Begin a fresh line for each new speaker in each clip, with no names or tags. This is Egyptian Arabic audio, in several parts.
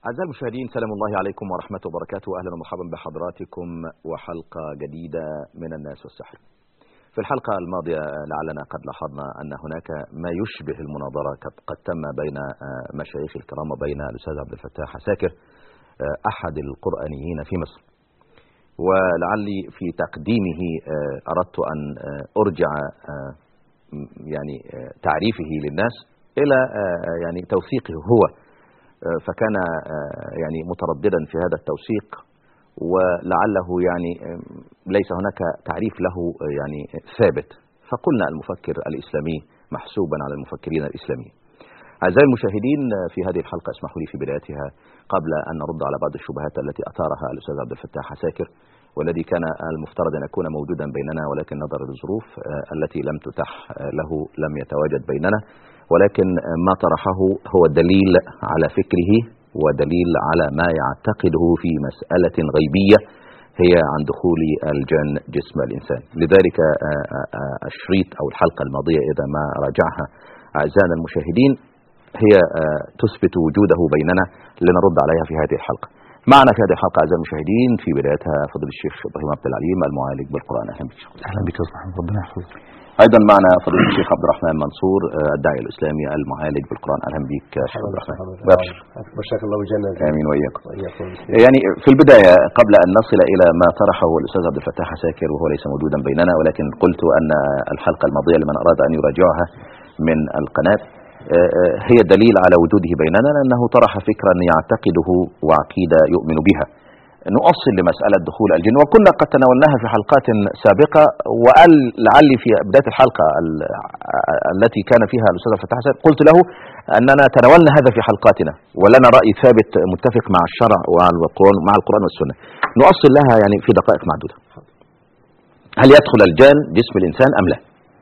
أعزائي المشاهدين سلام الله عليكم ورحمة وبركاته أهلا ومرحبا بحضراتكم وحلقة جديدة من الناس والسحر في الحلقة الماضية لعلنا قد لاحظنا أن هناك ما يشبه المناظرة قد تم بين مشايخ الكرام وبين الأستاذ عبد الفتاح عساكر أحد القرآنيين في مصر ولعلي في تقديمه أردت أن أرجع يعني تعريفه للناس إلى يعني توثيقه هو فكان يعني مترددا في هذا التوثيق ولعله يعني ليس هناك تعريف له يعني ثابت فقلنا المفكر الإسلامي محسوبا على المفكرين الإسلاميين أعزائي المشاهدين في هذه الحلقة اسمحوا لي في بدايتها قبل أن نرد على بعض الشبهات التي أثارها الأستاذ عبد الفتاح عساكر والذي كان المفترض أن يكون موجودا بيننا ولكن نظرا للظروف التي لم تتح له لم يتواجد بيننا ولكن ما طرحه هو دليل على فكره ودليل على ما يعتقده في مسألة غيبية هي عن دخول الجن جسم الإنسان لذلك الشريط أو الحلقة الماضية إذا ما راجعها أعزائنا المشاهدين هي تثبت وجوده بيننا لنرد عليها في هذه الحلقة معنا في هذه الحلقة أعزائي المشاهدين في بدايتها فضل الشيخ إبراهيم عبد العليم المعالج بالقرآن أهلا بك
أهلا بك يا أستاذ محمد ربنا يحفظك
ايضا معنا فضيله الشيخ عبد الرحمن منصور الداعيه الاسلامي المعالج بالقران اهلا بك يا شيخ عبد الرحمن
وابشر بشرك الله بالجنه
امين واياكم يعني في البدايه قبل ان نصل الى ما طرحه الاستاذ عبد الفتاح عساكر وهو ليس موجودا بيننا ولكن قلت ان الحلقه الماضيه لمن اراد ان يراجعها من القناه هي دليل على وجوده بيننا لانه طرح فكرا يعتقده وعقيده يؤمن بها نؤصل لمسألة دخول الجن وكنا قد تناولناها في حلقات سابقة وقال لعلي في بداية الحلقة التي كان فيها الأستاذ فتح حسن قلت له أننا تناولنا هذا في حلقاتنا ولنا رأي ثابت متفق مع الشرع والقرآن مع القرآن والسنة نؤصل لها يعني في دقائق معدودة هل يدخل الجان جسم الإنسان أم لا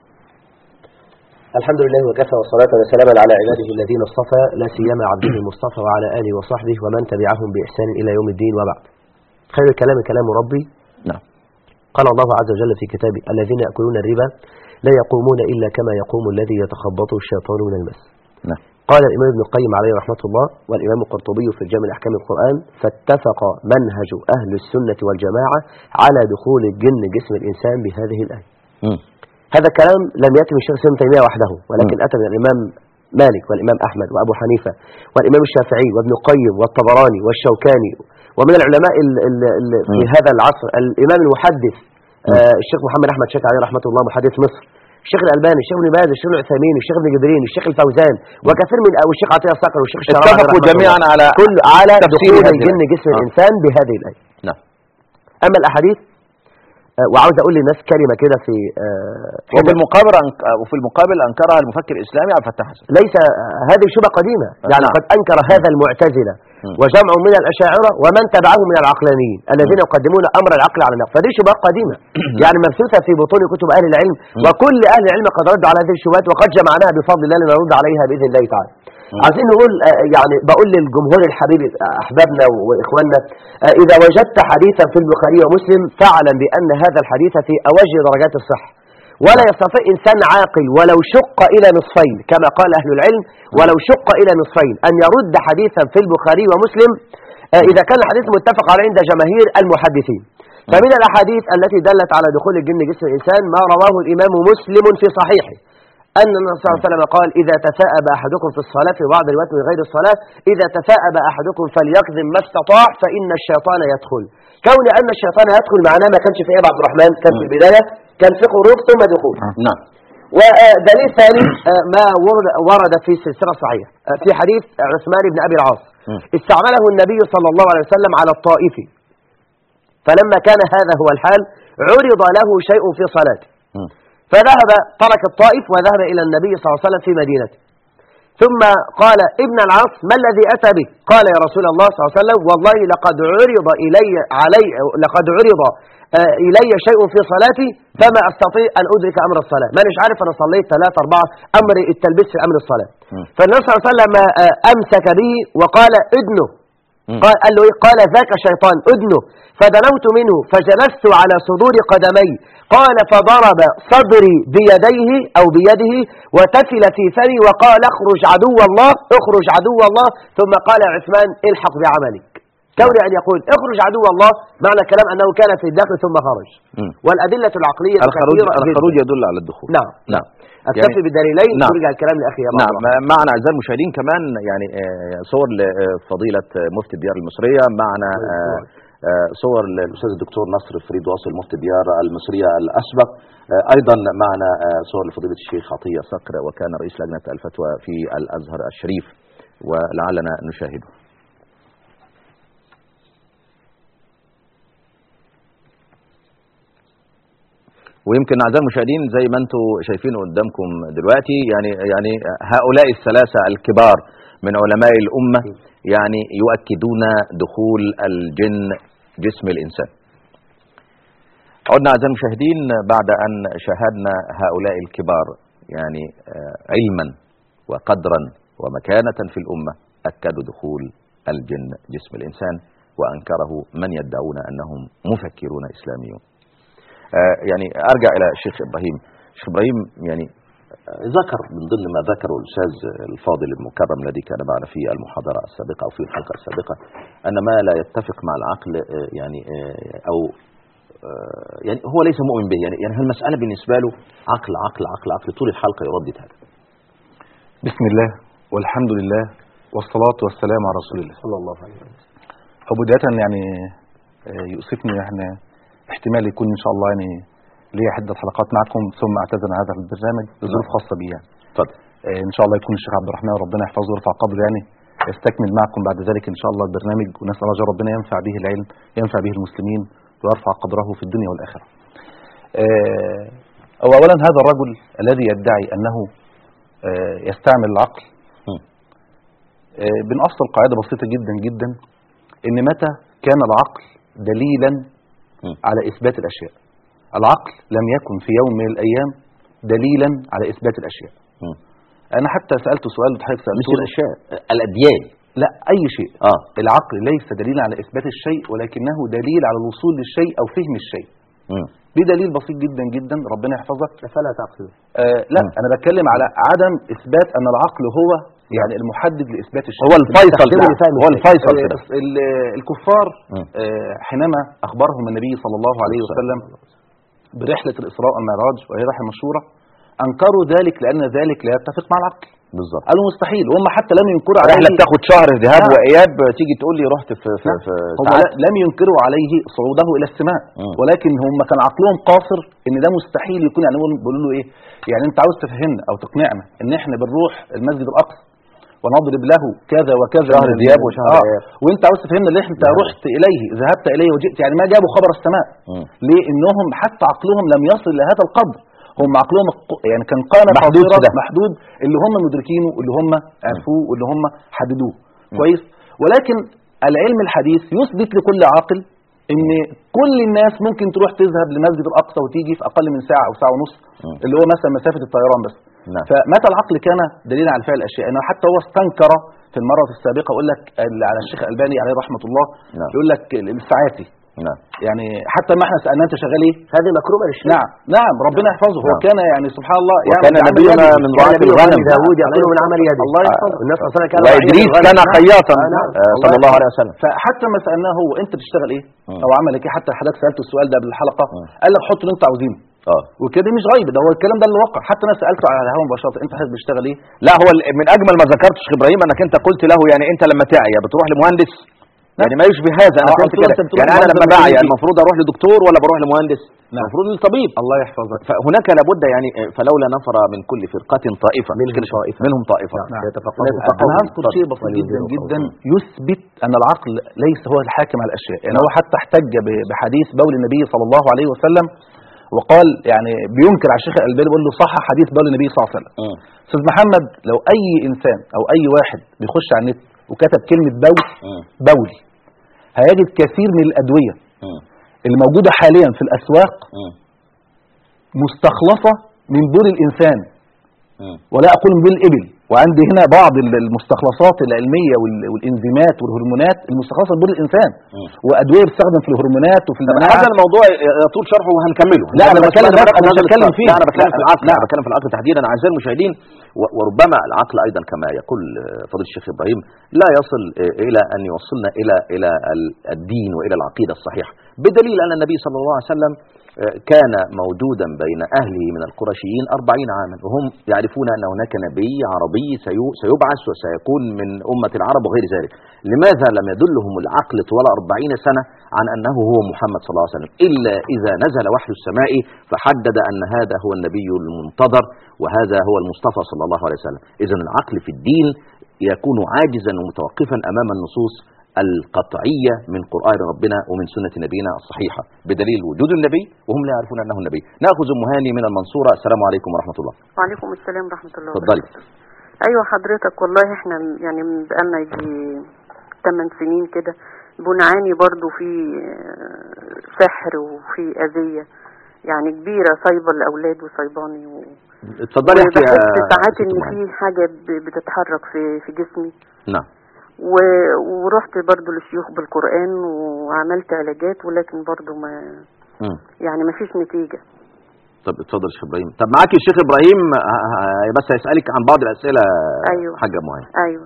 الحمد لله وكفى والصلاة وسلاما على عباده الذين اصطفى لا سيما عبده المصطفى وعلى آله وصحبه ومن تبعهم بإحسان إلى يوم الدين وبعد خير الكلام كلام ربي
نعم
قال الله عز وجل في كتابه الذين يأكلون الربا لا يقومون إلا كما يقوم الذي يتخبطه الشيطان من المس
نعم
قال الإمام ابن القيم عليه رحمة الله والإمام القرطبي في الجامع الأحكام القرآن فاتفق منهج أهل السنة والجماعة على دخول الجن جسم الإنسان بهذه الآية
م.
هذا الكلام لم يأتي من الشيخ ابن تيمية وحده ولكن م. أتى من الإمام مالك والإمام أحمد وأبو حنيفة والإمام الشافعي وابن القيم والطبراني والشوكاني ومن العلماء ال ال ال في
م.
هذا العصر الإمام المحدث آه الشيخ محمد أحمد شاكر عليه رحمة الله محدث مصر الشيخ الألباني الشيخ ابن باز الشيخ العثيمين الشيخ ابن جبرين الشيخ الفوزان وكثير من أو الشيخ عطية الصقر والشيخ الشعراوي
اتفقوا جميعا على
كل على
تفسير
دخول
هذه
الجن
الآية.
جسم
آه.
الإنسان بهذه الآية
نعم
أما الأحاديث آه، وعاوز أقول للناس كلمة كده في آه،
وفي المقابل أنك... وفي المقابل أنكرها المفكر الإسلامي عبد الفتاح حسن
ليس آه، هذه شبهة قديمة يعني
نعم.
قد أنكر هذا المعتزلة
م.
وجمع من الأشاعرة ومن تبعهم من العقلانيين الذين يقدمون أمر العقل على النقل فدي شبهة قديمة يعني مبثوثة في بطون كتب أهل العلم وكل أهل العلم قد ردوا على هذه الشبهات وقد جمعناها بفضل الله لنرد عليها بإذن الله تعالى عايزين نقول آه، يعني بقول للجمهور الحبيب آه، أحبابنا وإخواننا آه، إذا وجدت حديثا في البخاري ومسلم فاعلم بأن هذا الحديث في أوج درجات الصحة ولا يستطيع إنسان عاقل ولو شق إلى نصفين كما قال أهل العلم ولو شق إلى نصفين أن يرد حديثا في البخاري ومسلم آه، إذا كان الحديث متفق عليه عند جماهير المحدثين فمن الأحاديث التي دلت على دخول الجن جسم الإنسان ما رواه الإمام مسلم في صحيحه أن النبي صلى الله عليه وسلم قال إذا تثاءب أحدكم في الصلاة في بعض الروايات من غير الصلاة إذا تثاءب أحدكم فليكذب ما استطاع فإن الشيطان يدخل كون أن الشيطان يدخل معناه ما كانش في إيه يا عبد الرحمن كان في البداية كان في خروج ثم دخول
نعم
ودليل ثاني آه، ما ورد, ورد في سلسلة صحيحة آه، في حديث عثمان بن أبي العاص
م.
استعمله النبي صلى الله عليه وسلم على الطائف فلما كان هذا هو الحال عرض له شيء في صلاته
م.
فذهب ترك الطائف وذهب إلى النبي صلى الله عليه وسلم في مدينته ثم قال ابن العاص ما الذي أتى به قال يا رسول الله صلى الله عليه وسلم والله لقد عرض إلي علي لقد عرض آه، إلي شيء في صلاتي فما أستطيع أن أدرك أمر الصلاة ما مش عارف أنا صليت ثلاثة أربعة أمر التلبيس في أمر الصلاة
م.
فالنبي صلى الله عليه وسلم آه، أمسك به وقال ادنه
مم.
قال, قال له إيه؟ قال ذاك شيطان أدنه فدنوت منه فجلست على صدور قدمي قال فضرب صدري بيديه أو بيده وتفل في فمي وقال اخرج عدو الله اخرج عدو الله ثم قال عثمان الحق بعملك كون أن يقول اخرج عدو الله معنى الكلام أنه كان في الداخل ثم خرج
مم.
والأدلة العقلية
الخروج
كثيرة جداً.
الخروج يدل على الدخول
نعم
نعم
أكتفي
يعني-
بالدليلين
نعم.
نرجع الكلام لأخي يا
نعم
الله.
معنا اعزائي المشاهدين كمان يعني آه، صور لفضيله مفتي الديار المصريه معنا آه، آه، صور للاستاذ الدكتور نصر فريد واصل مفتي الديار المصريه الاسبق آه، ايضا معنا آه، صور لفضيله الشيخ عطيه صقر وكان رئيس لجنه الفتوى في الازهر الشريف ولعلنا نشاهده ويمكن اعزائي المشاهدين زي ما انتم شايفين قدامكم دلوقتي يعني يعني هؤلاء الثلاثه الكبار من علماء الامه يعني يؤكدون دخول الجن جسم الانسان. عدنا اعزائي المشاهدين بعد ان شاهدنا هؤلاء الكبار يعني آه، علما وقدرا ومكانه في الامه اكدوا دخول الجن جسم الانسان وانكره من يدعون انهم مفكرون اسلاميون. آه، يعني ارجع الى الشيخ ابراهيم الشيخ ابراهيم يعني آه، ذكر من ضمن ما ذكره الاستاذ الفاضل المكرم الذي كان معنا في المحاضره السابقه او في الحلقه السابقه ان ما لا يتفق مع العقل آه، يعني آه، او آه، يعني هو ليس مؤمن به يعني يعني المساله بالنسبه له عقل عقل عقل عقل طول الحلقه يردد هذا
بسم الله والحمد لله والصلاة والسلام على رسول الله
صلى الله عليه وسلم
هو بداية يعني آه، يؤسفني يعني احتمال يكون ان شاء الله يعني ليا عدة حلقات معكم ثم اعتذر عن هذا البرنامج لظروف خاصة بي يعني
اتفضل
آه، ان شاء الله يكون الشيخ عبد الرحمن ربنا يحفظه ويرفع قدره يعني يستكمل معكم بعد ذلك ان شاء الله البرنامج ونسال الله جل ربنا ينفع به العلم ينفع به المسلمين ويرفع قدره في الدنيا والاخره. آه، هو اولا هذا الرجل الذي يدعي انه آه، يستعمل العقل
مم.
آه، بنأصل قاعده بسيطه جدا جدا ان متى كان العقل دليلا
مم.
على اثبات الاشياء. العقل لم يكن في يوم من الايام دليلا على اثبات الاشياء.
مم.
انا حتى سالت سؤال حضرتك
مش
سالته
الاشياء آه، الاديان
لا اي شيء
اه
العقل ليس دليلا على اثبات الشيء ولكنه دليل على الوصول للشيء او فهم الشيء
مم.
بدليل بسيط جدا جدا ربنا يحفظك
فلا تعقل
آه لا
مم.
انا بتكلم على عدم اثبات ان العقل هو يعني المحدد لاثبات الشيء
هو الفيصل
تستخدمه
كده.
لفهم
هو
الشيء.
الفيصل
آه،
كده
ال- الكفار
مم.
آه، حينما اخبرهم النبي صلى الله عليه وسلم برحله الاسراء والمعراج وهي رحله مشهوره انكروا ذلك لان ذلك لا يتفق مع العقل
بالظبط
قالوا مستحيل وهم حتى لم ينكروا عليه
رحله بتاخد شهر ذهاب
نعم.
واياب تيجي تقول لي رحت في في,
نعم.
في
هم
ساعات
لا- لم ينكروا عليه صعوده الى السماء
مم.
ولكن هم كان عقلهم قاصر ان ده مستحيل يكون يعني بيقولوا- بيقولوا له ايه يعني انت عاوز تفهمنا او تقنعنا ان احنا بنروح المسجد الاقصى ونضرب له كذا وكذا
شهر
من-
ذهاب وشهر
آه.
إياب.
وانت عاوز تفهمنا ليه انت
نعم.
رحت اليه ذهبت اليه وجئت يعني ما جابوا خبر السماء
مم.
ليه انهم حتى عقلهم لم يصل لهذا القدر هم عقلهم الق- يعني كان قامه
محدود في
قاصرة،
ده.
محدود اللي هم مدركينه اللي هم عرفوه واللي هم حددوه
مم.
كويس ولكن العلم الحديث يثبت لكل عاقل ان كل الناس ممكن تروح تذهب لمسجد الاقصى وتيجي في اقل من ساعه او ساعه ونص
مم.
اللي هو مثلا مسافه الطيران بس
نعم
فمتى العقل كان دليلا على فعل الاشياء انه حتى هو استنكر في المره السابقه يقول لك ال- على الشيخ الالباني عليه رحمه الله
نعم.
يقول لك ال- الساعاتي
نعم
يعني حتى ما احنا سالناه انت شغال ايه
هذه مكرومه للشيء
نعم نعم ربنا يحفظه هو
نعم.
كان يعني سبحان الله
وكان
يعمل بعمل
نبينا
يده.
من
كان
رعاة
نبي
الغنم
الله داود يأكل من عمل يده
الله يحفظه
الناس صلى الله عليه وسلم كان
وإدريس
رعيا
كان
للغنم.
خياطا
آه، نعم.
آه، صلى الله عليه وسلم
فحتى ما سالناه هو انت بتشتغل ايه
مم.
او عملك ايه حتى حضرتك سالته السؤال ده قبل الحلقه
مم.
قال لك حط اللي انت عاوزينه
اه
وكده مش غيب ده هو الكلام ده اللي وقع حتى انا سالته على الهواء مباشره انت حضرتك بتشتغل ايه
لا هو ال- من اجمل ما ذكرت شيخ ابراهيم انك انت قلت له يعني انت لما تعيا بتروح لمهندس يعني ما يشبه هذا انا
آه،
قلت
قلت له
كده
أنت بتروح
يعني انا
لمهندس
لما
لما
بعيا
تيجي.
المفروض اروح لدكتور ولا بروح لمهندس
نعم.
المفروض للطبيب
الله يحفظك
فهناك لابد يعني آه، فلولا نفر من كل فرقة طائفة
منهم
مش كده؟
طائفة.
منهم طائفة
نعم.
يتفقهوا.
انا هذكر شيء بسيط جدا جدا يثبت ان العقل ليس هو الحاكم على الاشياء يعني هو حتى احتج ب- بحديث بول النبي صلى الله عليه وسلم وقال يعني بينكر على الشيخ الالباني بيقول له صح حديث بول النبي صلى الله عليه وسلم
مم.
استاذ محمد لو اي انسان او اي واحد بيخش على النت وكتب كلمه بول
مم.
بول هيجد كثير من الادويه
مم.
الموجوده حاليا في الاسواق
مم.
مستخلصه من بول الانسان
مم.
ولا اقول من بول الابل وعندي هنا بعض ال- المستخلصات العلميه وال- والانزيمات والهرمونات المستخلصه من الانسان
مم.
وادويه بتستخدم في الهرمونات وفي
طب
المناعه
هذا الموضوع يطول شرحه وهنكمله
لا، أنا
بس
بتكلم
بعد
بس،
ما
أنا
ناخد
بتكلم
الاتصال.
فيه.
لا انا بتكلم في
لا،
العقل
لا.
انا بتكلم في العقل تحديدا اعزائي المشاهدين و- وربما العقل ايضا كما يقول آه، فضيله الشيخ ابراهيم لا يصل آه، الى ان يوصلنا الى الى ال- الدين والى العقيده الصحيحه بدليل ان النبي صلى الله عليه وسلم آه، كان موجودا بين اهله من القرشيين أربعين عاما وهم يعرفون ان هناك نبي عربي سيو- سيبعث وسيكون من امه العرب وغير ذلك لماذا لم يدلهم العقل طوال أربعين سنه عن انه هو محمد صلى الله عليه وسلم الا اذا نزل وحي السماء فحدد ان هذا هو النبي المنتظر وهذا هو المصطفى صلى الله عليه وسلم اذا العقل في الدين يكون عاجزا ومتوقفا امام النصوص القطعية من قرآن ربنا ومن سنة نبينا الصحيحة بدليل وجود النبي وهم لا يعرفون أنه النبي نأخذ أم هاني من المنصورة السلام عليكم ورحمة الله
وعليكم السلام ورحمة الله
اتفضلي.
وبركاته أيوة حضرتك والله احنا م- يعني من بقالنا يجي 8 سنين كده بنعاني برضو في آه، سحر وفي أذية يعني كبيرة صايبة الأولاد وصايباني و...
اتفضلي احكي يا
وبحس ساعات
ست
إن
أم هاني.
في حاجة ب- بتتحرك في في جسمي
نعم
و... ورحت برضو للشيوخ بالقرآن وعملت علاجات ولكن برضو ما
مم.
يعني ما فيش نتيجة
طب اتفضل يا شيخ إبراهيم طب معاك الشيخ إبراهيم ه- ه- بس هيسألك عن بعض الأسئلة
أيوة.
حاجة أم هاني
أيوة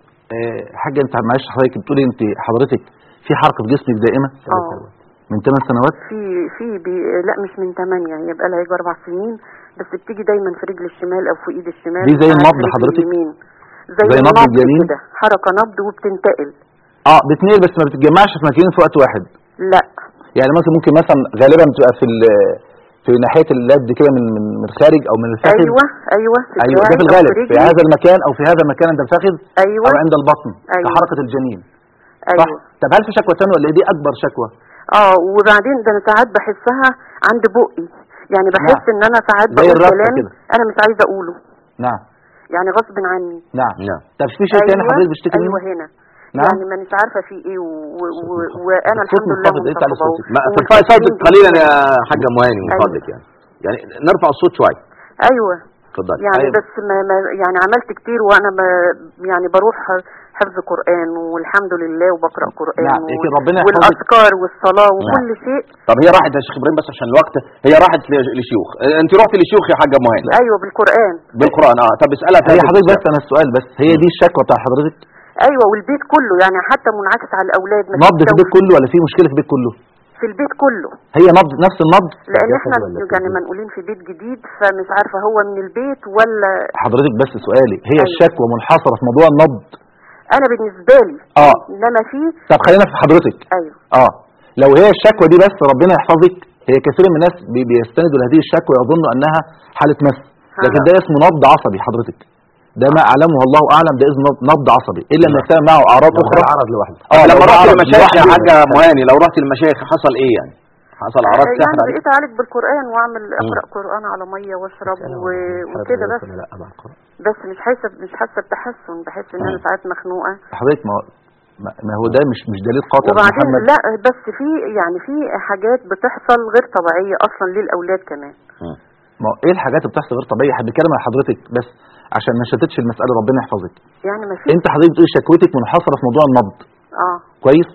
آه، حاجه انت معلش حضرتك بتقولي انت حضرتك في حركه في جسمك دائمه
اه
من 8 سنوات
في في بي لا مش من ثمانية هي بقى لها يجي أربع سنين بس بتيجي دايما في رجل الشمال أو في إيد الشمال
دي زي
ساعات
النبض
في رجل
حضرتك؟
اليمين. زي,
زي نبض
النبض
الجنين؟
كده حركة نبض وبتنتقل
اه بتنقل بس ما بتتجمعش في مكانين في وقت واحد
لا
يعني مثلا ممكن مثلا غالبا بتبقى في ال- في ناحيه اليد كده من من من الخارج او من الفخذ
أيوة أيوة في
ايوه ده
دراعي
في
أو
الغالب في
رجلي.
هذا المكان او في هذا المكان عند الفخذ
أيوة
او عند البطن
أيوة.
كحركه الجنين صح
أيوة
طب هل في شكوى ثانيه ولا إيه دي اكبر شكوى
اه وبعدين ده أنا ساعات بحسها عند بقي يعني بحس
نعم.
إن أنا ساعات
زي
بقول
الربكة
كلام
كده.
أنا مش عايزة أقوله
نعم
يعني غصب عني
نعم
نعم
طب في شيء ثاني حضرتك بتشتكي منه
أيوة هنا
نعم.
يعني ما مش عارفة في ايه و- و- و- وانا
الصوت
الحمد لله
منخفض، إيه تعالي
منتخبة
صوتك؟
ما
و-
ترفعي صوتك
ومتأكدين
قليلا
بإذن
يا
الله.
حاجة أم هاني من
أيوة.
فضلك يعني يعني نرفع الصوت شوية
ايوه
اتفضلي
يعني
أيوة.
بس ما ما يعني عملت كتير وانا ما يعني بروح حفظ قرآن والحمد لله وبقرأ قرآن
نعم،
و-
لكن ربنا يحفظك.
والأذكار والصلاة وكل شيء
طب هي راحت يا شيخ إبراهيم بس عشان الوقت هي راحت ل- لشيوخ اه، أنت رحت لشيوخ يا حاجة أم هاني
ايوه بالقرآن
بالقرآن اه طب اسألها
هي
في
حضرتك
الإسلام.
بس انا السؤال بس هي دي الشكوى بتاع حضرتك
ايوه والبيت كله يعني حتى منعكس على الاولاد ما
نبض في
فيش
البيت
جو-
كله ولا في مشكله في البيت كله
في البيت كله
هي نبض نفس النبض
لان احنا يعني منقولين في بيت جديد فمش عارفه هو من البيت ولا
حضرتك بس سؤالي هي
أيوة.
الشكوى منحصره في موضوع النبض
انا بالنسبه لي
اه
انما في
طب خلينا في حضرتك
ايوه
اه لو هي الشكوى دي بس ربنا يحفظك هي كثير من الناس بي- بيستندوا لهذه الشكوى يظنوا انها حاله مس لكن
ها.
ده اسمه نبض عصبي حضرتك ده ما اعلمه الله اعلم ده اسمه نبض- نبض عصبي الا لما
نعم.
يكتمل معه اعراض
لو
اخرى
ده عرض لوحده
اه
لما
لو ده
رحت
عرض
للمشايخ يا
لوحده.
حاجة أم هاني لو رحت للمشايخ حصل إيه يعني حصل أعراض
يعني
سحر عليك
بقيت اعالج بالقران واعمل اقرا قران على ميه واشرب و- وكده بس
لا مع القرآن
بس مش حاسه مش حاسه بتحسن بحس ان انا
مم.
ساعات مخنوقه
حضرتك ما ما- ما هو ده مش مش دليل قاطع إن
وبعدين
محمد
لا بس في يعني في حاجات بتحصل غير طبيعيه اصلا للاولاد كمان
ما هو ايه الحاجات اللي بتحصل غير طبيعيه احنا بنتكلم عن حضرتك بس عشان ما نشتتش المساله ربنا يحفظك
يعني ما في
انت حضرتك بتقول شكوتك منحصره في موضوع النبض
اه
كويس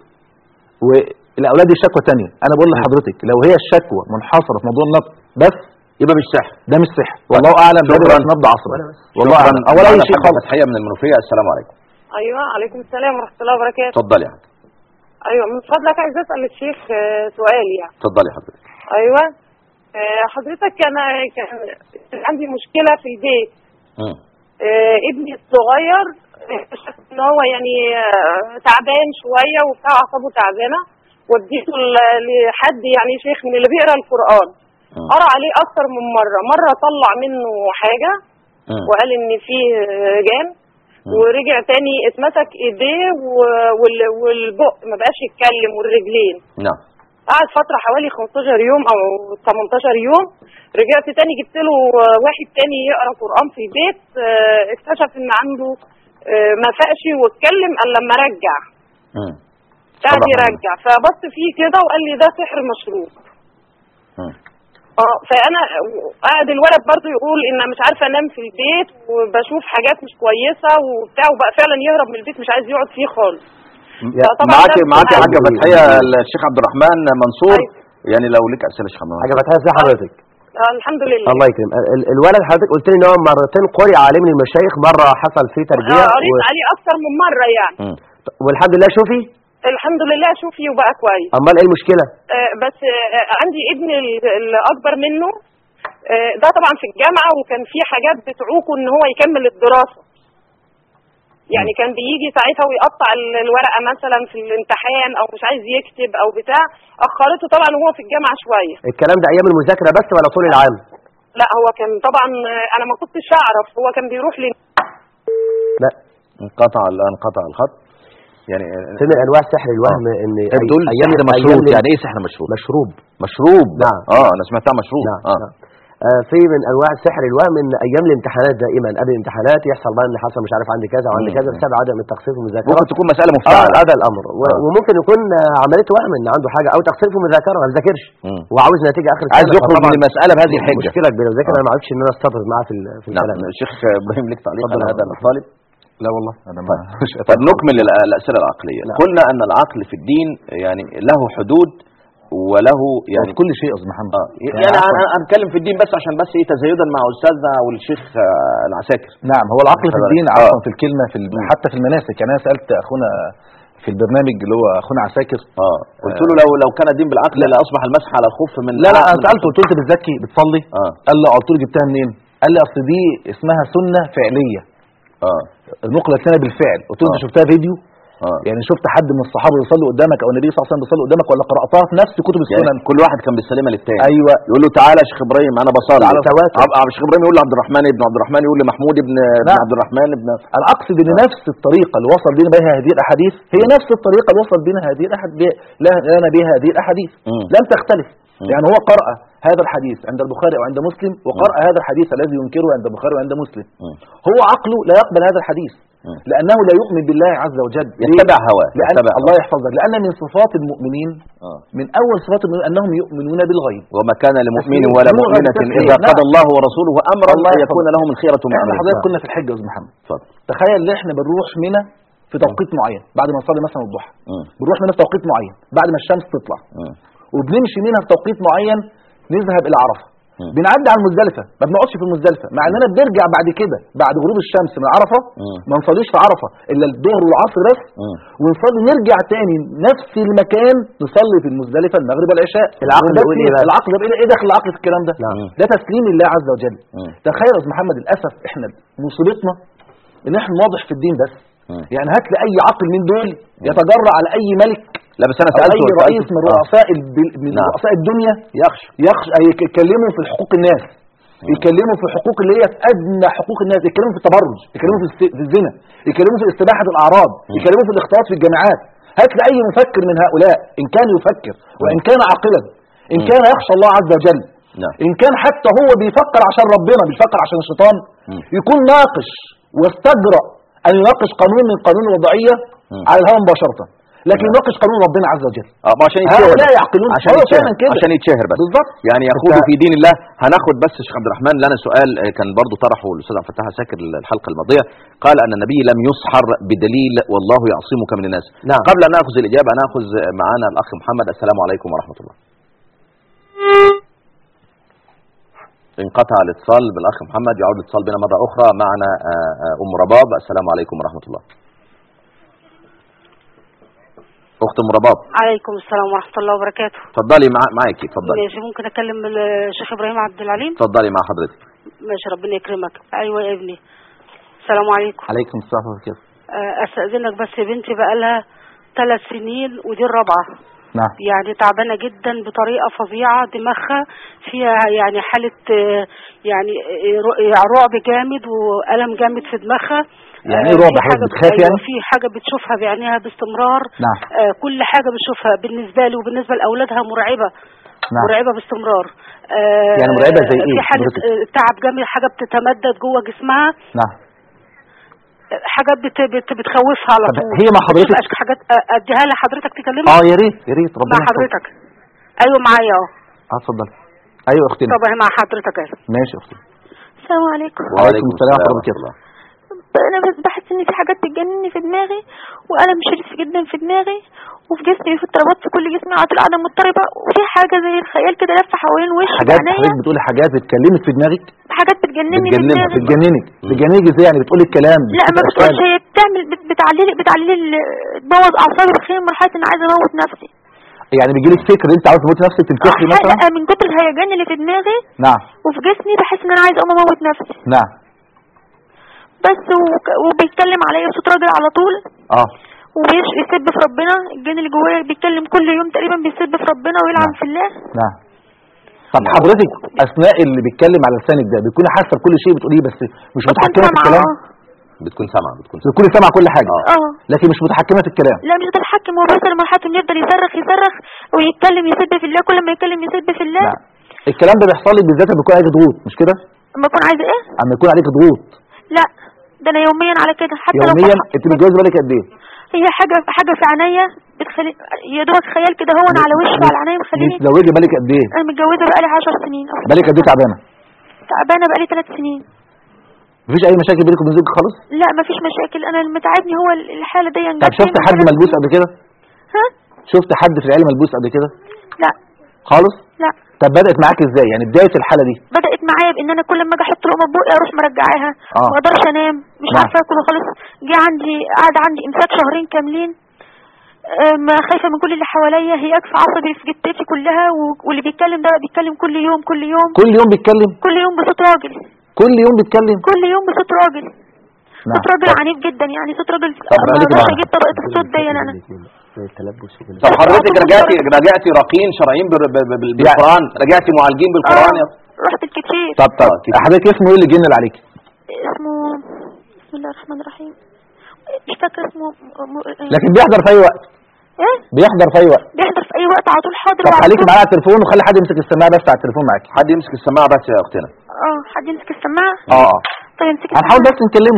والاولاد دي شكوى تانية انا بقول لحضرتك لو هي الشكوى منحصره في موضوع النبض بس
يبقى مش سحر
ده مش سحر والله اعلم ده
شكراً.
بس نبض عصبي
والله
والله اعلم
أولا
اولا اي شيء خالص
فتحية من المنوفية السلام عليكم
ايوه عليكم السلام ورحمه الله وبركاته
اتفضلي يا حاج
ايوه من فضلك عايزه اسال الشيخ آه، سؤال يعني
اتفضلي حضرتك
ايوه آه، حضرتك انا كان عندي مشكله في البيت
مم.
آه، ابني الصغير اكتشفت ان هو يعني آه، تعبان شويه وبتاع اعصابه تعبانه وديته ل- لحد يعني شيخ من اللي بيقرا القران
مم.
قرا عليه اكتر من مره مره طلع منه حاجه
مم.
وقال ان فيه جان
مم.
ورجع تاني اتمسك ايديه و- وال- والبق ما بقاش يتكلم والرجلين
نعم
قعد فتره حوالي 15 يوم او 18 يوم رجعت تاني جبت له واحد تاني يقرا قران في البيت اه، اكتشف ان عنده اه، ما فاقش واتكلم الا لما رجع
مم.
قعد
طبعاً.
يرجع فبص فيه كده وقال لي ده سحر مشروب
مم.
اه فانا قاعد الولد برضه يقول ان مش عارفه انام في البيت وبشوف حاجات مش كويسه وبتاع وبقى فعلا يهرب من البيت مش عايز يقعد فيه خالص فطبعا
معاك
ده
معاك يا
بتبقى-
حاجه فتحيه الشيخ عبد الرحمن منصور
أيوة.
يعني لو لك اسئله يا شيخ عبد الرحمن
حاجه فتحيه ازي حضرتك
آه الحمد لله
الله يكرم ال- ال- الولد حضرتك قلت لي ان هو مرتين قرئ عليه من المشايخ مره حصل فيه تربيه
آه قريت عليه اكتر من مره يعني
مم.
والحمد لله شوفي
الحمد لله شوفي وبقى كويس
امال ايه المشكله
آه، بس آه، عندي ابن ال- الاكبر منه آه، ده طبعا في الجامعه وكان في حاجات بتعوقه ان هو يكمل الدراسه يعني كان بيجي ساعتها ويقطع ال- الورقه مثلا في الامتحان او مش عايز يكتب او بتاع اخرته طبعا وهو في الجامعه شويه
الكلام ده ايام المذاكره بس ولا طول العام
لا هو كان طبعا آه، انا ما كنتش اعرف هو كان بيروح لي
لا
انقطع الان انقطع الخط يعني
في من انواع سحر الوهم ان
انت بتقول
أي-
سحر
أيام-
مشروب
أيام
يعني ايه سحر مشروب
مشروب
مشروب
نعم.
اه انا سمعتها مشروب
نعم
اه
نعم. آه، في من انواع سحر الوهم ان ايام الامتحانات دائما قبل الامتحانات يحصل بقى ان حصل مش عارف عندي كذا وعندي
مم.
كذا بسبب عدم التقصير في المذاكره
ممكن تكون مساله
اه
مفتعله
هذا الامر و-
آه.
وممكن يكون آه، عمليه وهم ان عنده حاجه او تقصير في المذاكره ما ذاكرش
مم.
وعاوز نتيجه اخر
عايز
السنة،
يخرج
فطبعاً
من المساله بهذه الحجه
مشكله كبيره وذاكر
آه.
انا ما عرفتش ان انا استطرد معاه في ال- في
نعم
الكلام
الشيخ ابراهيم لك تعليق
اتفضل
على
يا
هذا
فندم.
المطالب
لا والله انا ما مش
طب نكمل الأ- الاسئله العقليه
نعم.
قلنا ان العقل في الدين يعني له حدود وله
يعني
يعني
في كل شيء يا استاذ محمد
اه يعني انا
عفواً.
انا اتكلم في الدين بس عشان بس ايه تزايدا مع استاذنا والشيخ آه، العساكر
نعم هو العقل في
خبرك.
الدين
آه.
عفوا في الكلمه في ال-
مم.
حتى في المناسك يعني انا سالت اخونا في البرنامج اللي هو اخونا عساكر
اه قلت له لو لو كان الدين بالعقل لاصبح المسح على الخف من
لا لا
من-
انا سالته قلت له انت بتزكي بتصلي
اه
قال لي قلت له جبتها منين قال لي اصل دي اسمها سنه فعليه
اه
نقلت لنا بالفعل قلت له انت
آه.
شفتها فيديو
اه
يعني شفت حد من الصحابه بيصلي قدامك او النبي صلى الله عليه وسلم بيصلي قدامك ولا قراتها في نفس كتب السنن
يعني كل واحد كان بالسلامه للتاني
ايوه
يقول له تعالى يا شيخ ابراهيم انا بصلي
على تواتر.
عب- عب- شيخ ابراهيم يقول لعبد الرحمن ابن عبد الرحمن يقول لمحمود ابن ابن
نعم.
عبد الرحمن ابن
انا اقصد ان نفس الطريقه اللي وصل بنا بها هذه الاحاديث هي نفس الطريقه اللي وصل بنا هذه الاحاديث لنا بها هذه الاحاديث
مم.
لم تختلف
مم.
يعني هو قرأ هذا الحديث عند البخاري وعند مسلم وقرأ هذا الحديث الذي ينكره عند البخاري وعند مسلم
مم.
هو عقله لا يقبل هذا الحديث
مم.
لأنه لا يؤمن بالله عز وجل ليه؟
يتبع هواه
لأن
يتبع
الله يحفظك لأن من صفات المؤمنين
آه.
من أول صفات المؤمنين أنهم يؤمنون بالغيب
وما كان لمؤمن
تسليم.
ولا
يؤمن
مؤمنة
بالتسليم.
إذا
نعم.
قضى الله ورسوله أمرا
الله
أن
يحفظك.
يكون لهم الخيرة من
احنا
أمرهم
حضرتك كنا في الحجة يا أستاذ محمد
اتفضل
تخيل ان احنا بنروح منى في توقيت معين بعد ما نصلي مثلا الضحى
مم.
بنروح منى في توقيت معين بعد ما الشمس تطلع
مم.
وبنمشي منها في توقيت معين نذهب الى عرفه
مم.
بنعدي على المزدلفه ما بنقعدش في المزدلفه مع اننا بنرجع بعد كده بعد غروب الشمس من عرفه
مم.
ما نصليش في عرفه الا الظهر والعصر بس
مم.
ونصلي نرجع تاني نفس المكان نصلي في المزدلفه المغرب والعشاء
العقل
ده
يقول
تسليم.
إيه بقى؟
العقل ده ايه داخل العقل في الكلام ده
نعم.
ده تسليم لله عز وجل
مم.
تخيل يا استاذ محمد للاسف احنا مصيبتنا ان احنا واضح في الدين بس
مم.
يعني هات لي اي عقل من دول يتجرأ على اي ملك
لا بس أنا
او
سألته
اي
سألته-
رئيس من
آه.
رؤساء الب- من
نعم.
رؤساء الدنيا
يخشى
يخش يتكلموا في حقوق الناس يتكلموا في حقوق اللي هي في ادنى حقوق الناس يتكلموا في التبرج يتكلموا في الس- في الزنا يتكلموا في استباحه الاعراض يتكلموا في الاختلاط في الجامعات هات لي اي مفكر من هؤلاء ان كان يفكر وان كان عاقلا ان كان يخشى الله عز وجل
نعم.
ان كان حتى هو بيفكر عشان ربنا بيفكر عشان الشيطان
مم.
يكون ناقش واستجرأ ان يناقش قانون من قانون الوضعيه
مم.
على الهوى مباشره لكن يناقش قانون ربنا عز وجل
اه ما عشان يتشهر
هؤلاء
بس.
يعقلون
عشان
هو
يتشهر
فعلا كده.
عشان يتشهر بس
بالظبط
يعني يخوض
أنت-
في دين الله هناخد بس الشيخ عبد الرحمن لنا سؤال آه، كان برضو طرحه الاستاذ عبد الفتاح ساكر الحلقه الماضيه قال ان النبي لم يسحر بدليل والله يعصمك من الناس
نعم.
قبل ان ناخذ الاجابه ناخذ معانا الاخ محمد السلام عليكم ورحمه الله انقطع الاتصال بالاخ محمد يعود الاتصال بنا مره اخرى معنا آه، آه، ام رباب السلام عليكم ورحمه الله اخت ام رباب
عليكم السلام ورحمة الله وبركاته
اتفضلي مع معاكي اتفضلي
ماشي ممكن أكلم الشيخ إبراهيم عبد العليم
اتفضلي مع حضرتك
ماشي ربنا يكرمك أيوة يا ابني السلام عليكم
عليكم السلام ورحمه الله
آه، أستأذنك بس بنتي بقالها ثلاث سنين ودي الرابعة
نعم
يعني تعبانة جدا بطريقة فظيعة دماغها فيها يعني حالة آه، يعني آه، ر- رعب جامد وألم جامد في دماغها
يعني
آه،
إيه رعب
في
حضرتك؟
حاجة
بتخاف
أيوة،
يعني؟
في حاجة بتشوفها بعينيها باستمرار
نعم
آه، كل حاجة بتشوفها بالنسبة لي وبالنسبة لأولادها مرعبة
نعم
مرعبة باستمرار آه،
يعني مرعبة زي إيه
في حالة
حضرتك؟
آه، تعب جامد حاجة بتتمدد جوه جسمها
نعم
آه، حاجات بت بت بتخوفها على
طب
طول
هي مع حضرتك؟
بتبقى حاجات آه، اديها لحضرتك تكلمها
اه يا ريت يا ريت ربنا
مع
يحفظك.
حضرتك ايوه معايا اهو
اه اتفضل ايوه اختنا
طب مع حضرتك اهلا
ماشي يا اختنا
السلام عليكم
وعليكم السلام ورحمة الله.
انا بس بحس ان في حاجات بتجنني في دماغي والم شديد جدا في دماغي وفي جسمي في اضطرابات في كل جسمي على طول قاعده مضطربه وفي حاجه زي الخيال كده لفه حوالين وشي
حاجات
وعينيا
حضرتك بتقولي حاجات بتكلمك في دماغك
حاجات بتجنني في
بتجننك،
دماغي
بتجننك بتجننك ازاي يعني بتقولي الكلام
لا ما
بتشوفي
بتقولش
أشكال.
هي بتعمل بت- بتعلي لي بتعلي لي ال- تبوظ اعصابي بخير مرحله ان عايزه اموت نفسي
يعني بيجيلك فكر انت عاوز تموتي نفسك تنتحري
آه،
مثلا
لا من كتر الهيجان اللي في دماغي
نعم
وفي جسمي بحس ان انا عايزه اقوم اموت نفسي
نعم
بس وك- وبيتكلم عليا بصوت راجل على طول
اه
ويسب في ربنا الجن اللي جوايا بيتكلم كل يوم تقريبا بيسب في ربنا ويلعن
نعم.
في الله
نعم طب حضرتك اثناء اللي بيتكلم على لسانك ده بتكوني حاسه بكل شيء بتقوليه بس مش
بكون
متحكمه في
سامعة،
الكلام
اه
بتكون سامعه بتكون سامعه
بتكوني سامعه كل حاجه
آه.
اه
لكن مش متحكمه في الكلام
لا مش بتتحكم هو بيوصل لمرحله انه يفضل يصرخ يصرخ ويتكلم يسب في الله كل ما يتكلم يسب في الله
نعم الكلام ده بيحصل لك بالذات لما يكون عليك ضغوط مش كده
اما اكون عايزه ايه
اما يكون عليك ضغوط
لا ده انا يوميا على كده حتى
يوميا
لو
انت متجوزه بالك قد ايه
هي حاجه حاجه في عينيا بتخلي يا دوبك خيال كده هو انا على وشي وعلى عينيا مخليني
متزوجه بالك قد ايه
انا متجوزه بقالي 10 سنين او
بالك قد ايه تعبانه
تعبانه بقالي 3 سنين
مفيش اي مشاكل بينك وبين زوجك خالص
لا مفيش مشاكل انا اللي متعبني هو الحاله دي
طب شفت حد ملبوس قبل كده
ها
شفت حد في العيله ملبوس قبل كده
لا
خالص
لا
طب بدات معاك ازاي يعني بدايه الحاله دي
بدات معايا بان انا كل ما اجي احط لقمه في بقي اروح مرجعاها
آه.
ما اقدرش انام مش
نعم.
عارفه اكل خالص جه عندي قاعد عندي امساك شهرين كاملين آه، ما خايفه من كل اللي حواليا هي اكفى عصبي في جتتي كلها و- واللي بيتكلم ده بقى بيتكلم كل يوم كل يوم
كل يوم بيتكلم
كل يوم بصوت راجل
كل يوم بيتكلم
كل يوم بصوت راجل
نعم.
صوت راجل عنيف جدا يعني صوت راجل
طب
ما
خليكي
اقدرش
معانا.
اجيب طبقه الصوت دي انا
التلبس وكده.
طب حضرتك
أعتقد
رجعتي
درجة-
رجعتي راقين شرعيين بال- بال- بال- بالقران رجعتي معالجين بالقران يا
آه، رحت الكتير
طب طب
آه، كده.
حضرتك اسمه ايه اللي جن اللي عليك
اسمه بسم الله الرحمن الرحيم مش فاكره اسمه م- م-
لكن بيحضر في اي وقت
ايه
بيحضر في اي وقت
بيحضر في اي وقت على طول حاضر
طب
وعلى
خليكي
طول.
معانا على التليفون وخلي حد يمسك السماعه بس على التليفون معاكي
حد يمسك السماعه بس يا اختنا
اه حد يمسك السماعه
اه اه
طيب امسك
هنحاول
السماعة.
بس نكلمه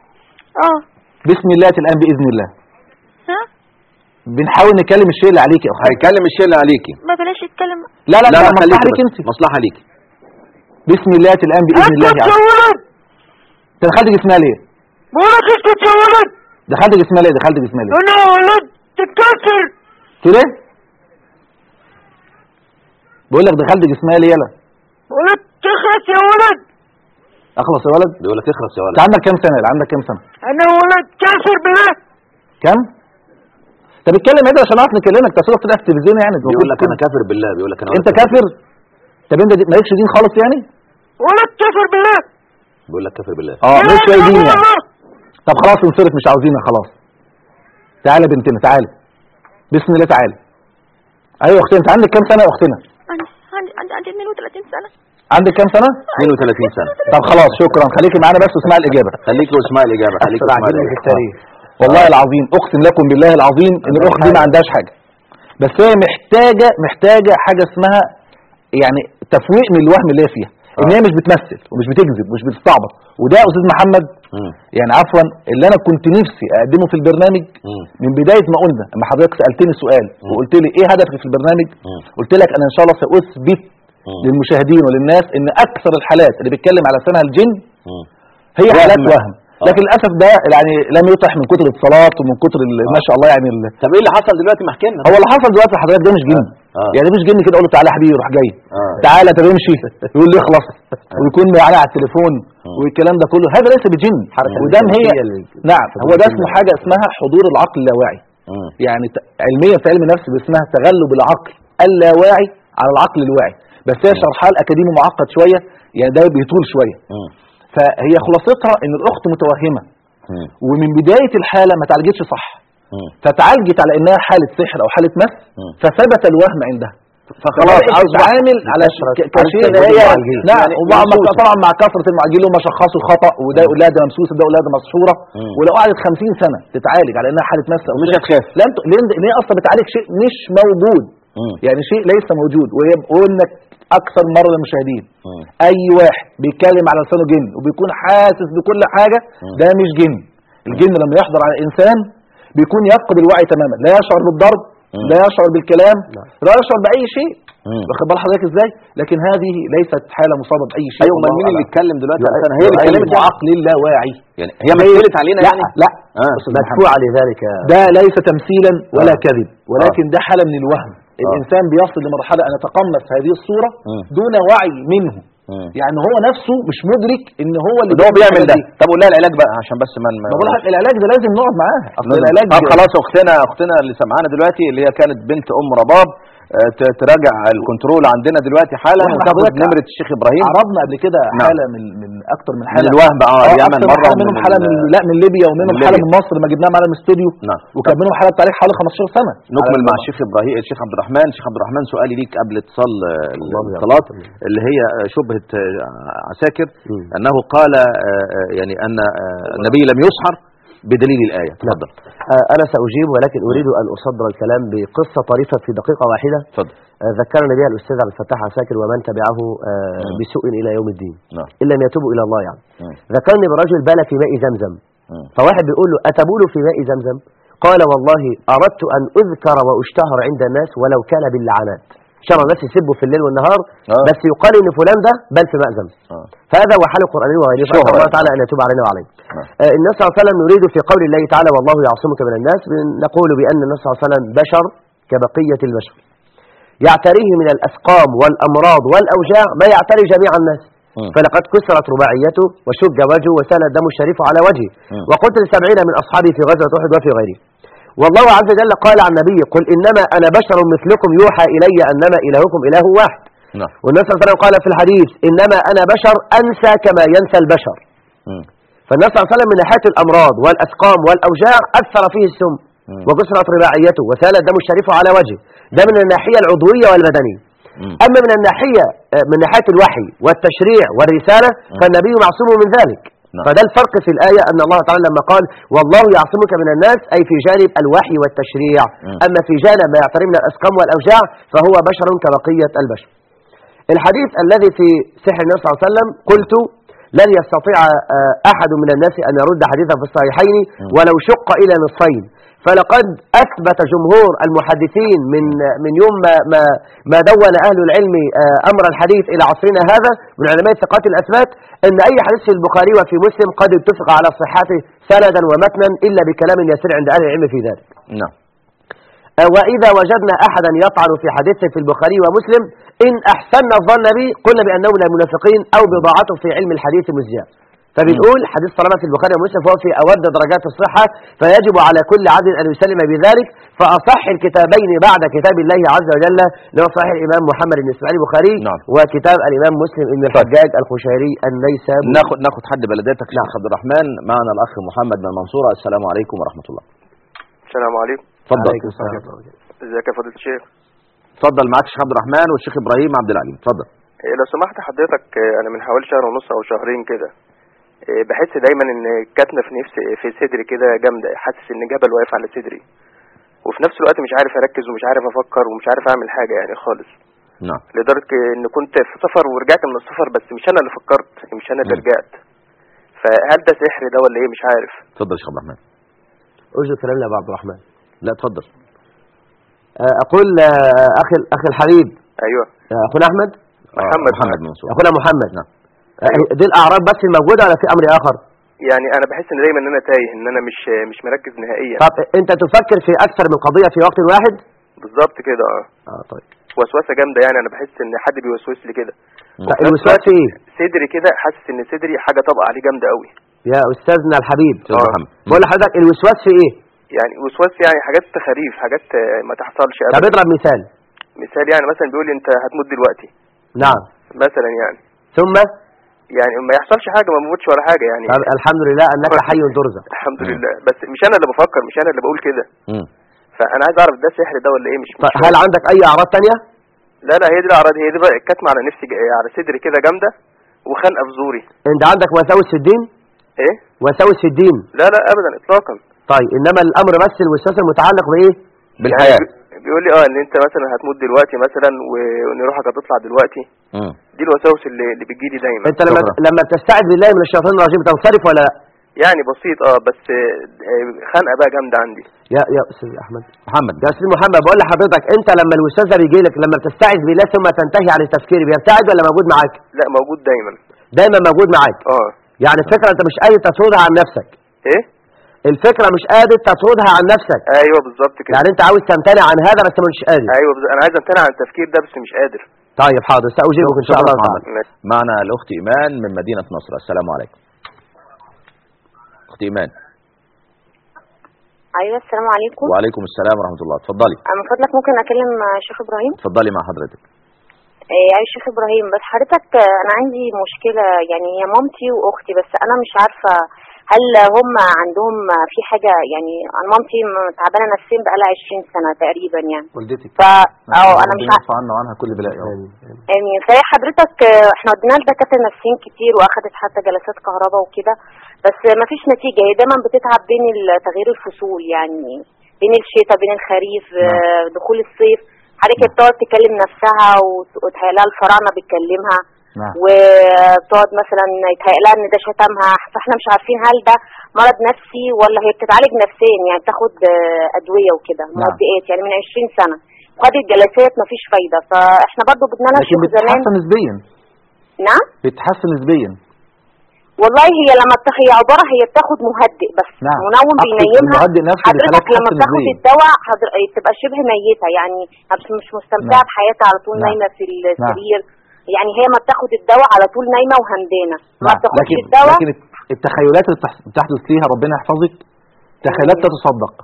اه
بسم الله الان باذن الله
ها
بنحاول نكلم الشيء اللي عليكي يا اخي
هيكلم الشيء اللي عليكي
ما بلاش يتكلم
لا لا
لا
لا
لا
مصلحه
خليكي
ليك انت
بس. مصلحه ليكي
بسم الله الان باذن الله يا عم انت دخلتك اسمها ليه
بقولك اسكت يا ولد
دخلتك اسمها ليه دخلتك اسمها ليه
انا ولد تتكسر
تقول ايه بقول لك دخلتك اسمها ليه يلا
بقولك تخلص يا ولد
اخلص يا ولد
بيقول لك اخرس يا
انت
ولد
عندك كام سنه يلا عندك كام سنه
انا ولد كسر بالله
كام طب اتكلم ايه ده عشان اعرف نكلمك تصرف طلع في التلفزيون يعني أنت
بيقول
المفروض
لك انا
تكون-
كافر بالله بيقول لك انا
انت كافر طب انت دي- مالكش دين خالص يعني
ولد كسر بالله
بيقول لك كافر بالله
اه مش شويه دين يعني طب خلاص انصرف مش عاوزينها خلاص تعالى بنتنا تعالى بسم الله تعالى ايوه يا اختنا انت عندك كام سنه يا اختنا
عندي عندي عندي عندي 32 سنه
عندك كام سنه
32 سنه
طب خلاص شكرا خليكي معانا بس واسمعي الاجابه
خليكي واسمعي الاجابه خليكي واسمعي
عاجبني في
الاجابه
التاريخ
والله العظيم اقسم لكم بالله العظيم ان الاخت دي ما عندهاش حاجه بس هي محتاجه محتاجه حاجه اسمها يعني تفويق من الوهم اللي هي فيها ان هي مش بتمثل ومش بتكذب ومش بتستعبط وده يا استاذ محمد
مم.
يعني عفوا اللي انا كنت نفسي اقدمه في البرنامج
مم.
من بدايه ما قلنا اما حضرتك سالتني سؤال وقلت لي ايه هدفك في البرنامج
مم.
قلت لك انا ان شاء الله ساثبت
مم.
للمشاهدين وللناس ان اكثر الحالات اللي بيتكلم على سنها الجن
مم.
هي
وهم.
حالات وهم
آه.
لكن للاسف ده يعني لم يطرح من كتر الاتصالات ومن كتر ال- ما شاء الله يعني ال-
طب ايه اللي حصل دلوقتي ما احكي لنا
هو اللي حصل دلوقتي لحضرتك ده مش جن
آه.
يعني مش جن كده اقول له تعالى يا حبيبي يروح جاي
آه.
تعالى طب امشي يقول لي اخلص ويكون معايا على التليفون والكلام ده كله هذا ليس بجن وده هي
النفسية اللي-
نعم هو ده اسمه حاجه اسمها حضور العقل اللاواعي
مم.
يعني ت- علميا في علم النفس اسمها تغلب العقل اللاواعي على العقل الواعي بس هي شرحها الاكاديمي معقد شويه يعني ده بيطول شويه
مم.
فهي خلاصتها ان الاخت متوهمه
مم.
ومن بدايه الحاله ما تعالجتش صح
مم.
فتعالجت على انها حاله سحر او حاله مس
مم.
فثبت الوهم عندها فخلاص
فبدأت
عاوز تتعامل على ش-
كثرة-
ك- كشيء
كثرة
هي
المعالجين.
نعم
يعني
ومع
ممسوسة.
طبعا مع كثره المعالجين اللي هم شخصوا خطا وده يقول لها ده ممسوسه ده يقول لها ده مسحوره
مم.
ولو قعدت 50 سنه تتعالج على انها حاله مس او
مش
سحر،
هتخاف.
لا انت ليه ليه اصلا بتعالج شيء مش موجود
مم.
يعني شيء ليس موجود وهي وانك اكثر مره للمشاهدين
مم.
اي واحد بيتكلم على لسانه جن وبيكون حاسس بكل حاجه ده مش جن الجن لما يحضر على انسان بيكون يفقد الوعي تماما لا يشعر بالضرب
مم.
لا يشعر بالكلام
نعم.
لا يشعر باي شيء
مم.
واخد بال حضرتك ازاي لكن هذه ليست حاله مصابه باي شيء
ايوه امال
والله
مين اللي
أعلم.
اتكلم دلوقتي
لا،
على السنة؟ هي اللي اتكلمت يعني.
عقل لا واعي
يعني هي مثلت علينا
لا
يعني
لا
اه
أستاذ محمد.
مدفوع لذلك يا-
ده ليس تمثيلا ولا
آه.
كذب ولكن ده حاله من الوهم الانسان بيصل لمرحله ان يتقمص هذه الصوره
مم.
دون وعي منه
مم.
يعني هو نفسه مش مدرك ان هو اللي
ده هو بيعمل ده
الحاجة دي.
طب قول لها العلاج بقى عشان بس ما
ما بقول لك العلاج ده لازم نقعد معاها اصل
لازم-
العلاج
طب خلاص اختنا اختنا اللي سمعانا دلوقتي اللي هي كانت بنت ام رباب آه، ت- تراجع الكنترول عندنا دلوقتي حالا
واحنا
وتاخد
حضرتك
نمره الشيخ ابراهيم
عرضنا قبل كده
نعم.
حاله من من اكتر من
من
حاله
الوهم بقى اه
آه،
اليمن
أكتر من
مره
حالة منهم حاله من لا من ليبيا ومنهم
من
حاله
ليبيا.
من مصر ما جبناها معانا من الاستوديو
نعم
وكان منهم حاله بتاريخ حوالي 15 سنه
نكمل
على
مع
الوضع.
الشيخ ابراهيم الشيخ عبد الرحمن الشيخ عبد الرحمن سؤالي ليك قبل اتصال آه،
الله يرحمه.
الاتصالات اللي هي آه، شبهه آه، عساكر
مم.
انه قال آه، آه، يعني ان آه، النبي لم يسحر بدليل الايه تفضل
آه، أنا سأجيب ولكن أريد أن أصدر الكلام بقصة طريفة في دقيقة واحدة
تفضل
آه، ذكرنا بها الأستاذ عبد الفتاح عساكر ومن تبعه آه،
مم.
بسوء إلى يوم الدين
نعم
إن لم يتوبوا إلى الله يعني
مم.
ذكرني برجل بال في ماء زمزم
مم.
فواحد بيقول له أتبول في ماء زمزم قال والله أردت أن أذكر وأشتهر عند الناس ولو كان باللعنات شر الناس يسبوا في الليل والنهار
آه.
بس يقال ان فلان ده بل في ماء زمزم
آه.
فهذا هو حال القرآن وغيره
شهرة.
فأسأل الله تعالى أن يتوب علينا وعليكم
نعم.
آه، النبي صلى الله عليه وسلم يريد في قول الله تعالى والله يعصمك من الناس نقول بأن النبي صلى الله عليه وسلم بشر كبقية البشر يعتريه من الأسقام والأمراض والأوجاع ما يعتري جميع الناس
مم.
فلقد كسرت رباعيته وشج وجهه وسال الدم الشريف على وجهه
مم.
وقتل سبعين من أصحابه في غزوة أحد وفي غيره والله عز وجل قال عن النبي قل إنما أنا بشر مثلكم يوحى إلي أنما إلهكم إله واحد
نعم
والنبي صلى الله عليه وسلم قال في الحديث إنما أنا بشر أنسى كما ينسى البشر
مم.
فالنبي صلى الله عليه وسلم من ناحية الأمراض والأسقام والأوجاع أثر فيه السم
مم.
وكسرت رباعيته وسال الدم الشريف على وجهه ده من الناحية العضوية والبدنية
مم.
أما من الناحية آه، من ناحية الوحي والتشريع والرسالة فالنبي معصوم من ذلك
نعم.
فده الفرق في الآية أن الله تعالى لما قال والله يعصمك من الناس أي في جانب الوحي والتشريع
مم.
أما في جانب ما يعتري من الأسقام والأوجاع فهو بشر كبقية البشر الحديث الذي في سحر النبي صلى الله عليه وسلم قلت لن يستطيع آه، أحد من الناس أن يرد حديثا في الصحيحين ولو شق إلى نصفين فلقد أثبت جمهور المحدثين من من يوم ما ما, ما دون أهل العلم آه، أمر الحديث إلى عصرنا هذا من علماء ثقات الأثبات أن أي حديث في البخاري وفي مسلم قد اتفق على صحته سندا ومتنا إلا بكلام يسير عند أهل العلم في ذلك
نعم
آه، وإذا وجدنا أحدا يطعن في حديث في البخاري ومسلم إن أحسننا الظن به قلنا بأنهم لا منافقين أو بضاعته في علم الحديث مزجاة فبنقول حديث طالما في البخاري ومسلم فهو في أود درجات الصحة فيجب على كل عبد أن يسلم بذلك فأصح الكتابين بعد كتاب الله عز وجل اللي هو صحيح الإمام محمد بن إسماعيل البخاري
نعم.
وكتاب الإمام مسلم بن الحجاج الخشيري النيسابوري
ناخد ناخد حد بلديتك شيخ عبد الرحمن معنا الاخ محمد من المنصوره السلام عليكم ورحمه الله
السلام عليكم
اتفضل
عليكم السلام ورحمة الله وبركاته.
ازيك يا فضيلة الشيخ
اتفضل معاك الشيخ عبد الرحمن والشيخ ابراهيم عبد العليم اتفضل
إيه لو سمحت حضرتك إيه، انا من حوالي شهر ونص او شهرين كده إيه، بحس دايما ان كاتنه في نفسي في صدري كده جامده حاسس ان جبل واقف على صدري وفي نفس الوقت مش عارف اركز ومش عارف افكر ومش عارف اعمل حاجه يعني خالص
نعم
لدرجه ان كنت في سفر ورجعت من السفر بس مش انا اللي فكرت مش انا اللي
مم.
رجعت فهل ده سحر ده ولا ايه مش عارف
اتفضل يا شيخ عبد الرحمن
أرجو كلام يا أبو عبد الرحمن
لا اتفضل
آه، أقول آه، أخي أخي الحبيب
ايوه
آه، أخونا أحمد
آه،
محمد
محمد من المنصوره
أخونا محمد
نعم.
آه، دي الأعراض بس الموجودة ولا في أمر آخر
يعني انا بحس ان دايما ان انا تايه ان انا مش مش مركز نهائيا
طب أنت تفكر في أكثر من قضية في وقت واحد
بالظبط كده اه
آه طيب
وسوسه جامده يعني انا بحس ان حد بيوسوس لي كده
طيب الوسواس في إيه
صدري كده حاسس ان صدري حاجه طبقه عليه جامده قوي
يا أستاذنا الحبيب
استاذ
آه.
محمد
بقول لحضرتك الوسواس في إيه
يعني وسواس يعني حاجات خريف حاجات آه، ما تحصلش
طب
ابدا
اضرب مثال
مثال يعني مثلا بيقول لي انت هتموت دلوقتي
نعم
مثلا يعني
ثم
يعني ما يحصلش حاجه ما بموتش ولا حاجه يعني
طب الحمد لله أنك حي ترزق
الحمد
مم.
لله بس مش انا اللي بفكر مش انا اللي بقول كده
مم.
فانا عايز اعرف ده سحر ده ولا ايه مش
طيب
مش
هل عندك أي أعراض تانية
لا لا هي دي الاعراض هي دي بقى الكتمه على نفسي جا- على صدري كده جامده وخنقه في زوري
أنت عندك وساوس في الدين
ايه
وساوس في الدين
لا لا ابدا اطلاقا
طيب إنما الأمر بس الوسواس المتعلق بإيه
بالحياه
يعني بي- بيقول لي اه ان انت مثلا هتموت دلوقتي مثلا و- وان روحك هتطلع دلوقتي
مم.
دي الوساوس اللي اللي بتجيلي دايما
أنت لما
شكرا.
لما تستعذ بالله من الشيطان الرجيم تنصرف ولا لا
يعني بسيط اه بس آه، خنقه بقى جامده عندي
يا يا استاذ احمد
محمد
يا استاذ محمد بقول لحضرتك انت لما الوسواس ده بيجي لك لما بتستعذ بالله ثم تنتهي عن التفكير بيرتعد ولا موجود معاك
لا موجود دايما
دايما موجود معاك
اه
يعني الفكره انت مش قادر تطردها عن نفسك
ايه
الفكره مش قادر تطردها عن نفسك
ايوه بالظبط كده
يعني انت عاوز تمتنع عن هذا بس مش قادر
ايوه بالظبط. انا عايز امتنع عن التفكير ده بس مش قادر
طيب حاضر ساجيبك ان شاء الله
شكرا
تعالى
محمد معنا الاخت ايمان من مدينه نصر السلام عليكم اخت ايمان
ايوه السلام عليكم
وعليكم السلام ورحمه الله اتفضلي
أه، من فضلك ممكن اكلم آه، شيخ ابراهيم
اتفضلي مع حضرتك
آه، يا شيخ ابراهيم بس حضرتك آه، انا عندي مشكله يعني هي مامتي واختي بس انا مش عارفه هل هم عندهم آه، في حاجه يعني انا مامتي م- تعبانه نفسيا بقالها 20 سنه تقريبا يعني
والدتك
ف اه انا مش
ربنا
عارفه
يرفع عنا وعنها كل بلاء يا رب
امين فهي حضرتك آه، احنا ودينا لدكاتره نفسيين كتير واخدت حتى جلسات كهرباء وكده بس ما فيش نتيجه هي دايما بتتعب بين ال- تغيير الفصول يعني بين الشتاء بين الخريف آه، دخول الصيف حضرتك بتقعد تكلم نفسها وت- وتهيألها الفراعنه بتكلمها
نعم
وبتقعد مثلا يتهيألها ان ده شتمها فاحنا مش عارفين هل ده مرض نفسي ولا هي بتتعالج نفسيا يعني بتاخد آه، ادويه وكده
نعم.
مهدئات يعني من 20 سنه خدت جلسات مفيش فايده فاحنا برضو بدنا
لكن
نشوف زمان
بتتحسن نسبيا
نعم
بتتحسن نسبيا
والله هي لما بتاخ هي عباره هي بتاخد مهدئ بس
نعم.
منوم
أقصد
بينيمها
المهدئ نفسه
حضرتك
بيخليها
لما
تتحسن
بتاخد
نسبيا.
الدواء حضر... بتبقى شبه ميته يعني مش مش مستمتعه
نعم.
بحياتها على طول
نعم.
نايمه في السرير يعني هي ما بتاخد الدواء على طول نايمه وهمدانه ما
نعم.
بتاخدش
لكن
الدواء
لكن التخيلات اللي بتح- بتحدث ليها ربنا يحفظك تخيلات لا تصدق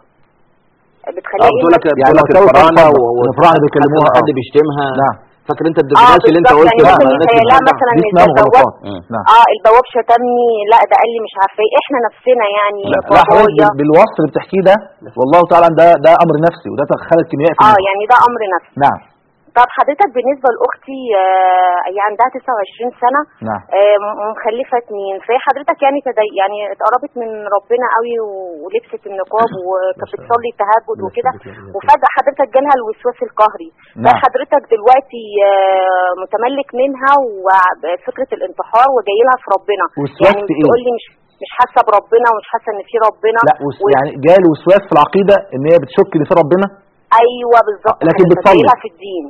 بتخليها
بتقول لك
يعني
بتقول
لو
لك
كانوا
الفراعنه
تصدق،
و- و-
الفراعنة بيكلموها،
حد
آه.
بيشتمها
نعم
فاكر انت
اه
الدبلات اللي انت
بالظبط
قلت
يعني
لما
ممكن
الناس
يتهيألها
بتشتم.
مثلا
دي
ان
اسمها
البواب
مغالطات
مم.
نعم
اه البواب شتمني لا ده قال لي مش عارفه ايه احنا نفسنا يعني
لا لا حضرتك
بابايا
بال- بالوصف اللي بتحكيه ده والله تعالى ده ده امر نفسي وده تخلل كيميائي في
اه
المخ.
يعني ده امر نفسي
نعم
طب حضرتك بالنسبه لاختي آه هي عندها 29 سنه
نعم
آه، م- مخلفه اتنين فهي حضرتك يعني تدي يعني اتقربت من ربنا قوي و- ولبست النقاب وكانت بتصلي تهجد وكده وفجاه حضرتك جالها الوسواس القهري
نعم.
فحضرتك دلوقتي آه، متملك منها وفكره الانتحار وجاي لها في ربنا
وسواس
يعني
في إيه؟
بتقول لي مش مش حاسه بربنا ومش حاسه ان في ربنا
لا وس...
و-
يعني جالي وسواس في العقيده ان هي بتشك ان في ربنا
ايوه بالظبط
لكن
حضرتك
بتصلي.
جاي لها في الدين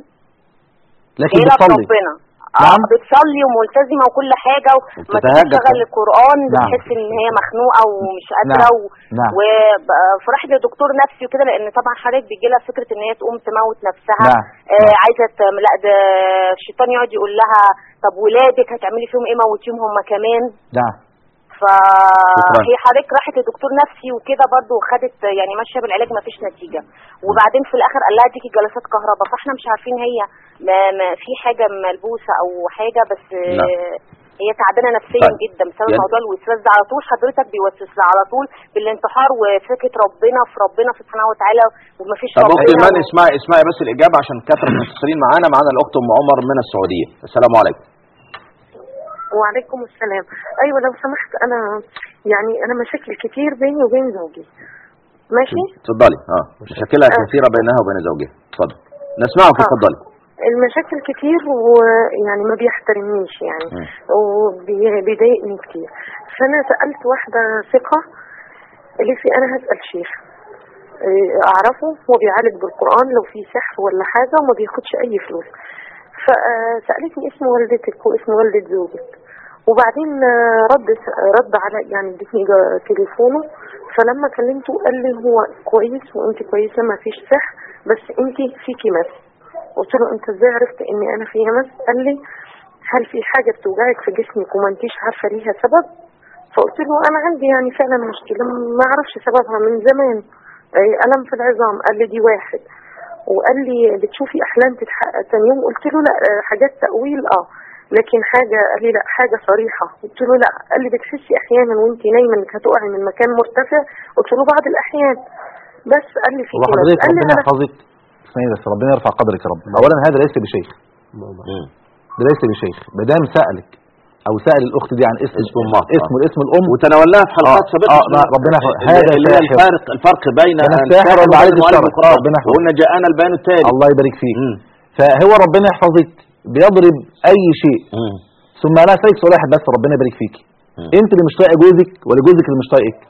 لكن
جاي لها في
بتصلي
ربنا
نعم.
اه بتصلي وملتزمه وكل حاجه وما
وبتتهجد
تشغل
كمان.
القران
نعم.
بتحس ان هي مخنوقه ومش قادره
نعم.
و...
نعم.
وفرحت لدكتور نفسي وكده لان طبعا حضرتك بيجي لها فكره ان هي تقوم تموت نفسها
نعم.
آه
نعم.
عايزه ت- لا ده الشيطان يقعد يقول لها طب ولادك هتعملي فيهم ايه موتيهم هم كمان
نعم
فهي حضرتك راحت لدكتور نفسي وكده برضه وخدت يعني ماشيه بالعلاج ما فيش نتيجه وبعدين في الاخر قال لها اديكي جلسات كهرباء فاحنا مش عارفين هي ما ما في حاجه ملبوسه او حاجه بس
لا.
آه، هي تعبانه نفسيا
طيب.
جدا بسبب
يعني-
موضوع الوسواس ده على طول حضرتك بيوسوس لها على طول بالانتحار وفكره ربنا في ربنا سبحانه وتعالى ومفيش
طب اخت
ربنا
ايمان
و-
اسمعي اسمعي بس الاجابه عشان كثره المتصلين معانا معانا الاخت ام عمر من السعوديه السلام عليكم
وعليكم السلام ايوه لو سمحت انا يعني انا مشاكل كتير بيني وبين زوجي ماشي
اتفضلي اه مشاكلها كثيره بينها وبين زوجها اتفضل نسمعك
آه.
اتفضلي
المشاكل كتير ويعني ما بيحترمنيش يعني
مم.
وبيضايقني كتير فانا سالت واحده ثقه قالت لي انا هسال شيخ إيه، اعرفه هو بيعالج بالقران لو في سحر ولا حاجه وما بياخدش اي فلوس فسالتني اسم والدتك واسم والده زوجك وبعدين آه، رد رد على يعني ادتني جا- تليفونه فلما كلمته قال لي هو كويس وانت كويسه ما فيش سحر بس انت فيكي مس قلت له انت ازاي عرفت اني انا فيها مس قال لي هل في حاجه بتوجعك في جسمك وما انتيش عارفه ليها سبب فقلت له انا عندي يعني فعلا مشكله ما اعرفش سببها من زمان أي الم في العظام قال لي دي واحد وقال لي بتشوفي احلام تتحقق تاني يوم قلت له لا آه، حاجات تاويل اه لكن حاجه قال لي لا حاجه صريحه قلت له لا قال لي بتحسي احيانا وانت نايمه انك هتقعي من مكان مرتفع قلت له بعض الاحيان بس قال لي في
هو
كده
حضرتك
قال لي
ربنا
أنا
يحفظك اسمعي بس ربنا يرفع قدرك يا رب اولا هذا ليس بشيخ
مم.
ده ليس بشيخ ما دام سالك او سال الاخت دي عن اسم
اسم أمها.
اسم اسم الام
وتناولناها في حلقات
آه،
سابقه
آه، لا، ربنا يحفظ.
اللي-
هذا
اللي هي
ساحر.
الفارق الفرق بين
بين
الساحر
الساحر
وبين
والمعالج
المعالج
الشرعي.
القرآن
ربنا يحفظ.
وقلنا جاءنا البيان التالي
الله يبارك فيك
مم.
فهو ربنا يحفظك بيضرب اي شيء
مم.
ثم انا اسالك سؤال واحد بس ربنا يبارك فيك
مم.
انت اللي مش طايقه جوزك ولا جوزك اللي مش طايقك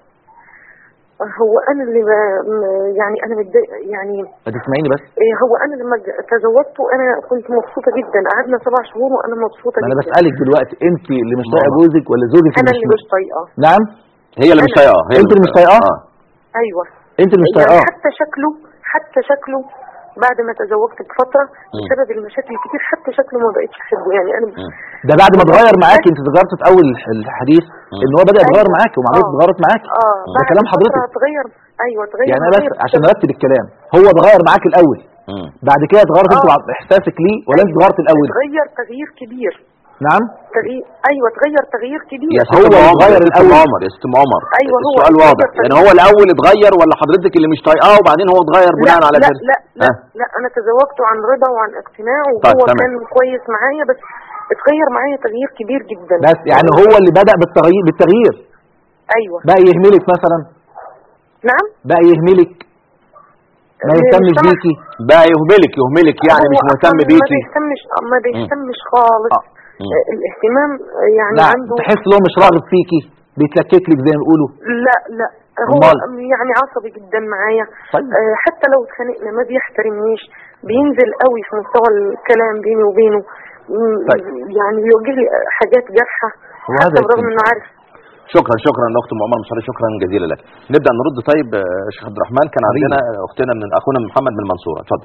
هو انا اللي ب- م- يعني انا متضايق يعني
هتسمعيني بس
إيه هو انا لما ج- تزوجت انا كنت مبسوطه جدا قعدنا سبع شهور وانا مبسوطه
ما انا
جدا
بسالك دلوقتي انت اللي مش طايقه جوزك ولا زوجك
انا
اللي
اللي مش طايقه
نعم
هي اللي مش
أنا-
طايقاه هي
انت اللي مش طايقاه
آه.
ايوه
انت اللي مش
يعني
طايقاه
حتى شكله حتى شكله بعد ما تزوجت بفتره بسبب المشاكل كتير حتى شكله ما بقتش احبه يعني انا
ده بعد ما اتغير معاكي انت ذكرت في اول الحديث ان هو بدا يتغير
أيوة.
معاكي ومعاملته
آه.
اتغيرت معاكي
اه
ده
بعد
كلام
فترة
حضرتك
اتغير ايوه اتغير
يعني انا بس
معايا
عشان
بسبب-
نرتب الكلام هو اتغير معاك الاول
مم.
بعد كده اتغيرت انت
آه.
وع- احساسك ليه ولا انت اتغيرت الاول
اتغير تغيير كبير
نعم
تغيير ايوه اتغير تغيير كبير
يا
هو
ست ام عمر
اتغير
يا ست ام
الأول.
عمر يا ست ام عمر
أيوة هو
السؤال
اتغير
واضح
تغيير.
يعني هو الاول اتغير ولا حضرتك اللي مش طايقاه وبعدين هو اتغير بناء
لا
على
لا
كده
لا لا,
ها؟
لا انا تزوجت عن رضا وعن اقتناع
طيب،
وهو
تمام.
كان كويس معايا بس اتغير معايا تغيير كبير جدا
بس يعني هو اللي بدا بالتغيير بالتغيير
ايوه
بقى يهملك مثلا
نعم
بقى يهملك ما
مش
يهتمش
سامع.
بيكي
بقى يهملك يهملك يعني
هو
مش مهتم
أصلاً ما
بيكي
بيهتمش ما بيهتمش خالص
آه.
مم.
آه، الاهتمام آه، يعني
لا
عنده
تحس ان هو مش راغب فيكي بيتلكك لك زي ما بيقولوا
لا لا هو
أمال؟
يعني عصبي جدا معايا
طيب.
آه، حتى لو اتخانقنا ما بيحترمنيش بينزل قوي في مستوى الكلام بيني وبينه مم،
طيب.
يعني بيوجه لي حاجات جارحه
هو هذا
حتى برغم
يتم.
انه عارف
شكرا شكرا لاخت ام عمر مصري شكرا جزيلا لك نبدا نرد طيب آه، شيخ عبد الرحمن كان عندنا اختنا من اخونا محمد من المنصوره اتفضل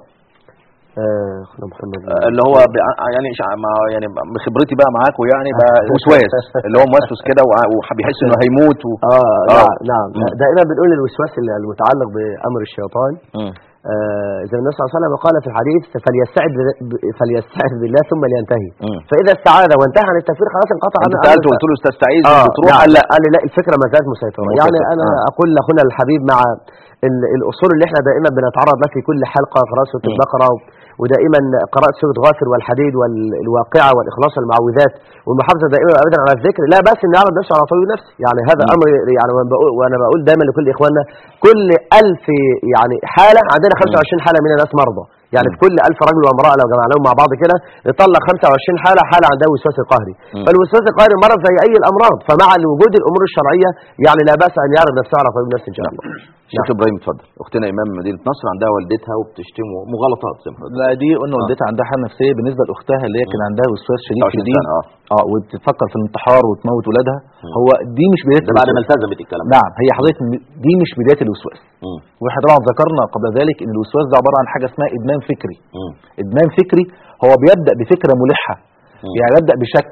آه، اخونا محمد
آه، اللي هو ب- يعني شع- مع يعني بخبرتي بقى معاك ويعني بقى وسواس اللي هو موسوس كده وع- وبيحس انه هيموت و...
اه
آه.
نعم نعم
مم.
دائما بنقول الوسواس المتعلق بامر الشيطان
مم.
آه زي النبي صلى الله عليه وسلم قال في الحديث فليستعذ ب- ب- فليستعذ بالله ثم لينتهي
مم.
فاذا استعاذ وانتهى عن التفكير خلاص انقطع
انت
عنه
سالته
أمر
قلت له تستعيذ
اه
بتروح
نعم.
قال لا
قال لي لا الفكره ما زالت مسيطره
مسيطرة.
يعني انا
آه.
اقول لاخونا الحبيب مع ال- الاصول اللي احنا دائما بنتعرض لها في كل حلقه قراءه سوره
مم.
البقره و- ودائما قراءه سوره غافر والحديد والواقعه والاخلاص والمعوذات والمحافظه دائما ابدا على الذكر لا باس ان يعرض نفسه على طبيب نفسي يعني هذا
مم.
امر يعني وانا بقول, وأنا بقول دائما لكل اخواننا كل ألف يعني حاله عندنا 25 حاله من الناس مرضى يعني في كل ألف رجل وامراه لو جمعناهم مع بعض كده نطلع 25 حاله حاله عندها وسواس قهري
مم.
فالوسواس القهري مرض زي اي الامراض فمع وجود الامور الشرعيه يعني لا باس ان يعرض نفسه على طبيب نفسي ان شاء الله
شيخ ابراهيم اتفضل اختنا ايمان من مدينه نصر عندها والدتها وبتشتم مغالطات زي ما حضرتك
لا دي قلنا والدتها عندها حاله نفسيه بالنسبه لاختها اللي هي كان عندها وسواس شديد في
26
الدين
سنة، اه.
اه وبتفكر في الانتحار وتموت ولادها
مم.
هو دي مش بدايه
ده بعد ما
الوسواس.
التزمت الكلام ده
نعم هي حضرتك م- دي مش بدايه الوسواس
مم.
واحنا طبعا ذكرنا قبل ذلك ان الوسواس ده عباره عن حاجه اسمها ادمان فكري
مم.
ادمان فكري هو بيبدا بفكره ملحه
مم.
يعني يبدا بشك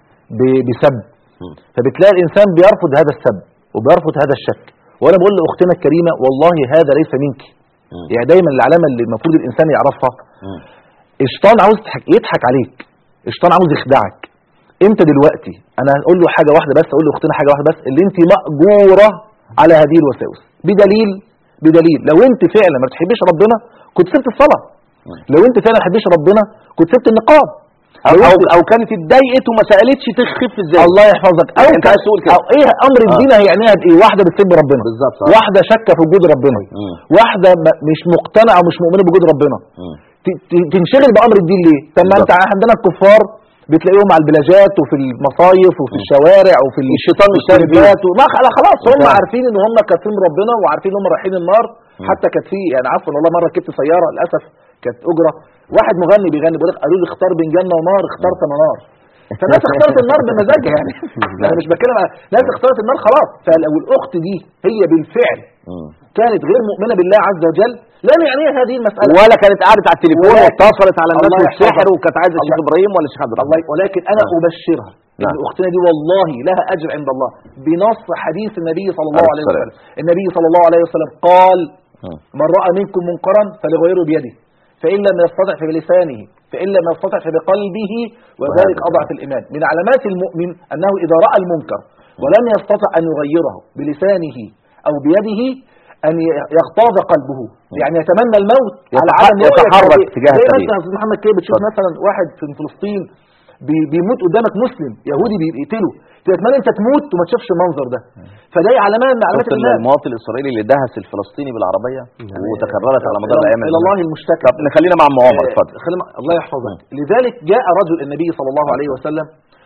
ب- بسب
مم.
فبتلاقي الانسان بيرفض هذا السب وبيرفض هذا الشك وانا بقول لاختنا الكريمه والله هذا ليس منك
مم.
يعني دايما العلامه اللي المفروض الانسان يعرفها
مم.
الشيطان عاوز يضحك, يضحك عليك الشيطان عاوز يخدعك انت دلوقتي انا هقول له حاجه واحده بس اقول لاختنا حاجه واحده بس اللي انت ماجوره على هذه الوساوس بدليل بدليل لو انت فعلا ما بتحبيش ربنا كنت سبت الصلاه لو انت فعلا ما بتحبيش ربنا كنت سبت النقاب
او
لو
او,
انت-
أو كانت اتضايقت وما سالتش تخف ازاي
الله يحفظك او
انت عايز تقول كده.
او ايه امر الدين هيعنيها بايه واحده بتسب ربنا
بالظبط آه.
واحده شاكه في وجود ربنا
مم.
واحده م- مش مقتنعه ومش مؤمنه بوجود ربنا
مم.
ت- ت- تنشغل بامر الدين ليه طب ما انت
بالظبط.
عندنا الكفار بتلاقيهم على البلاجات وفي المصايف وفي الشوارع وفي ال-
الشيطان مش سايب
الشركات وما خ- خلاص هم
بالظبط.
عارفين ان هم كافرين ربنا وعارفين ان هم رايحين النار حتى كانت في يعني عفوا والله مره ركبت سياره للاسف كانت اجره واحد مغني بيغني بيقول لك قالوا لي اختار بين جنه ونار اخترت انا نار فالناس اختارت النار بمزاجها يعني انا مش بتكلم على ناس اختارت النار خلاص فلو الاخت دي هي بالفعل
مم.
كانت غير مؤمنه بالله عز وجل لم يعنيها هذه المساله
ولا كانت قعدت على التليفون
ولا-
واتصلت على الناس
الله
والسحر
يحفظك.
وكانت عايزه الشيخ
الله-
ابراهيم ولا الشيخ عبد
الله
الرحمن
ولكن انا
نعم.
ابشرها ان
نعم.
اختنا دي والله لها اجر عند الله بنص حديث النبي صلى الله
عليه
عليه
السلام.
وسلم النبي صلى الله عليه وسلم قال
مم.
من راى منكم منكرا فليغيره بيده فان لم يستطع فبلسانه فان لم يستطع فبقلبه وذلك
وهذا
اضعف الايمان من علامات المؤمن انه اذا راى المنكر ولم يستطع ان يغيره بلسانه او بيده ان يغتاظ قلبه يعني يتمنى الموت على
يتح-
عدم رؤية
يتحرك
الطريق.
تجاه
زي
الطريق.
مثلا يا استاذ محمد كده بتشوف مثلا واحد في فلسطين بي- بيموت قدامك مسلم يهودي بيقتله تتمنى انت تموت وما تشوفش المنظر ده فده علامه من علامات
شفت
الايمان
المواطن الاسرائيلي اللي دهس الفلسطيني بالعربيه وتكررت على مدار
إلى-
الايام
الى الله المشتكى
طب خلينا مع ام عمر اتفضل
خلينا الله يحفظك لذلك جاء رجل النبي صلى الله عليه وسلم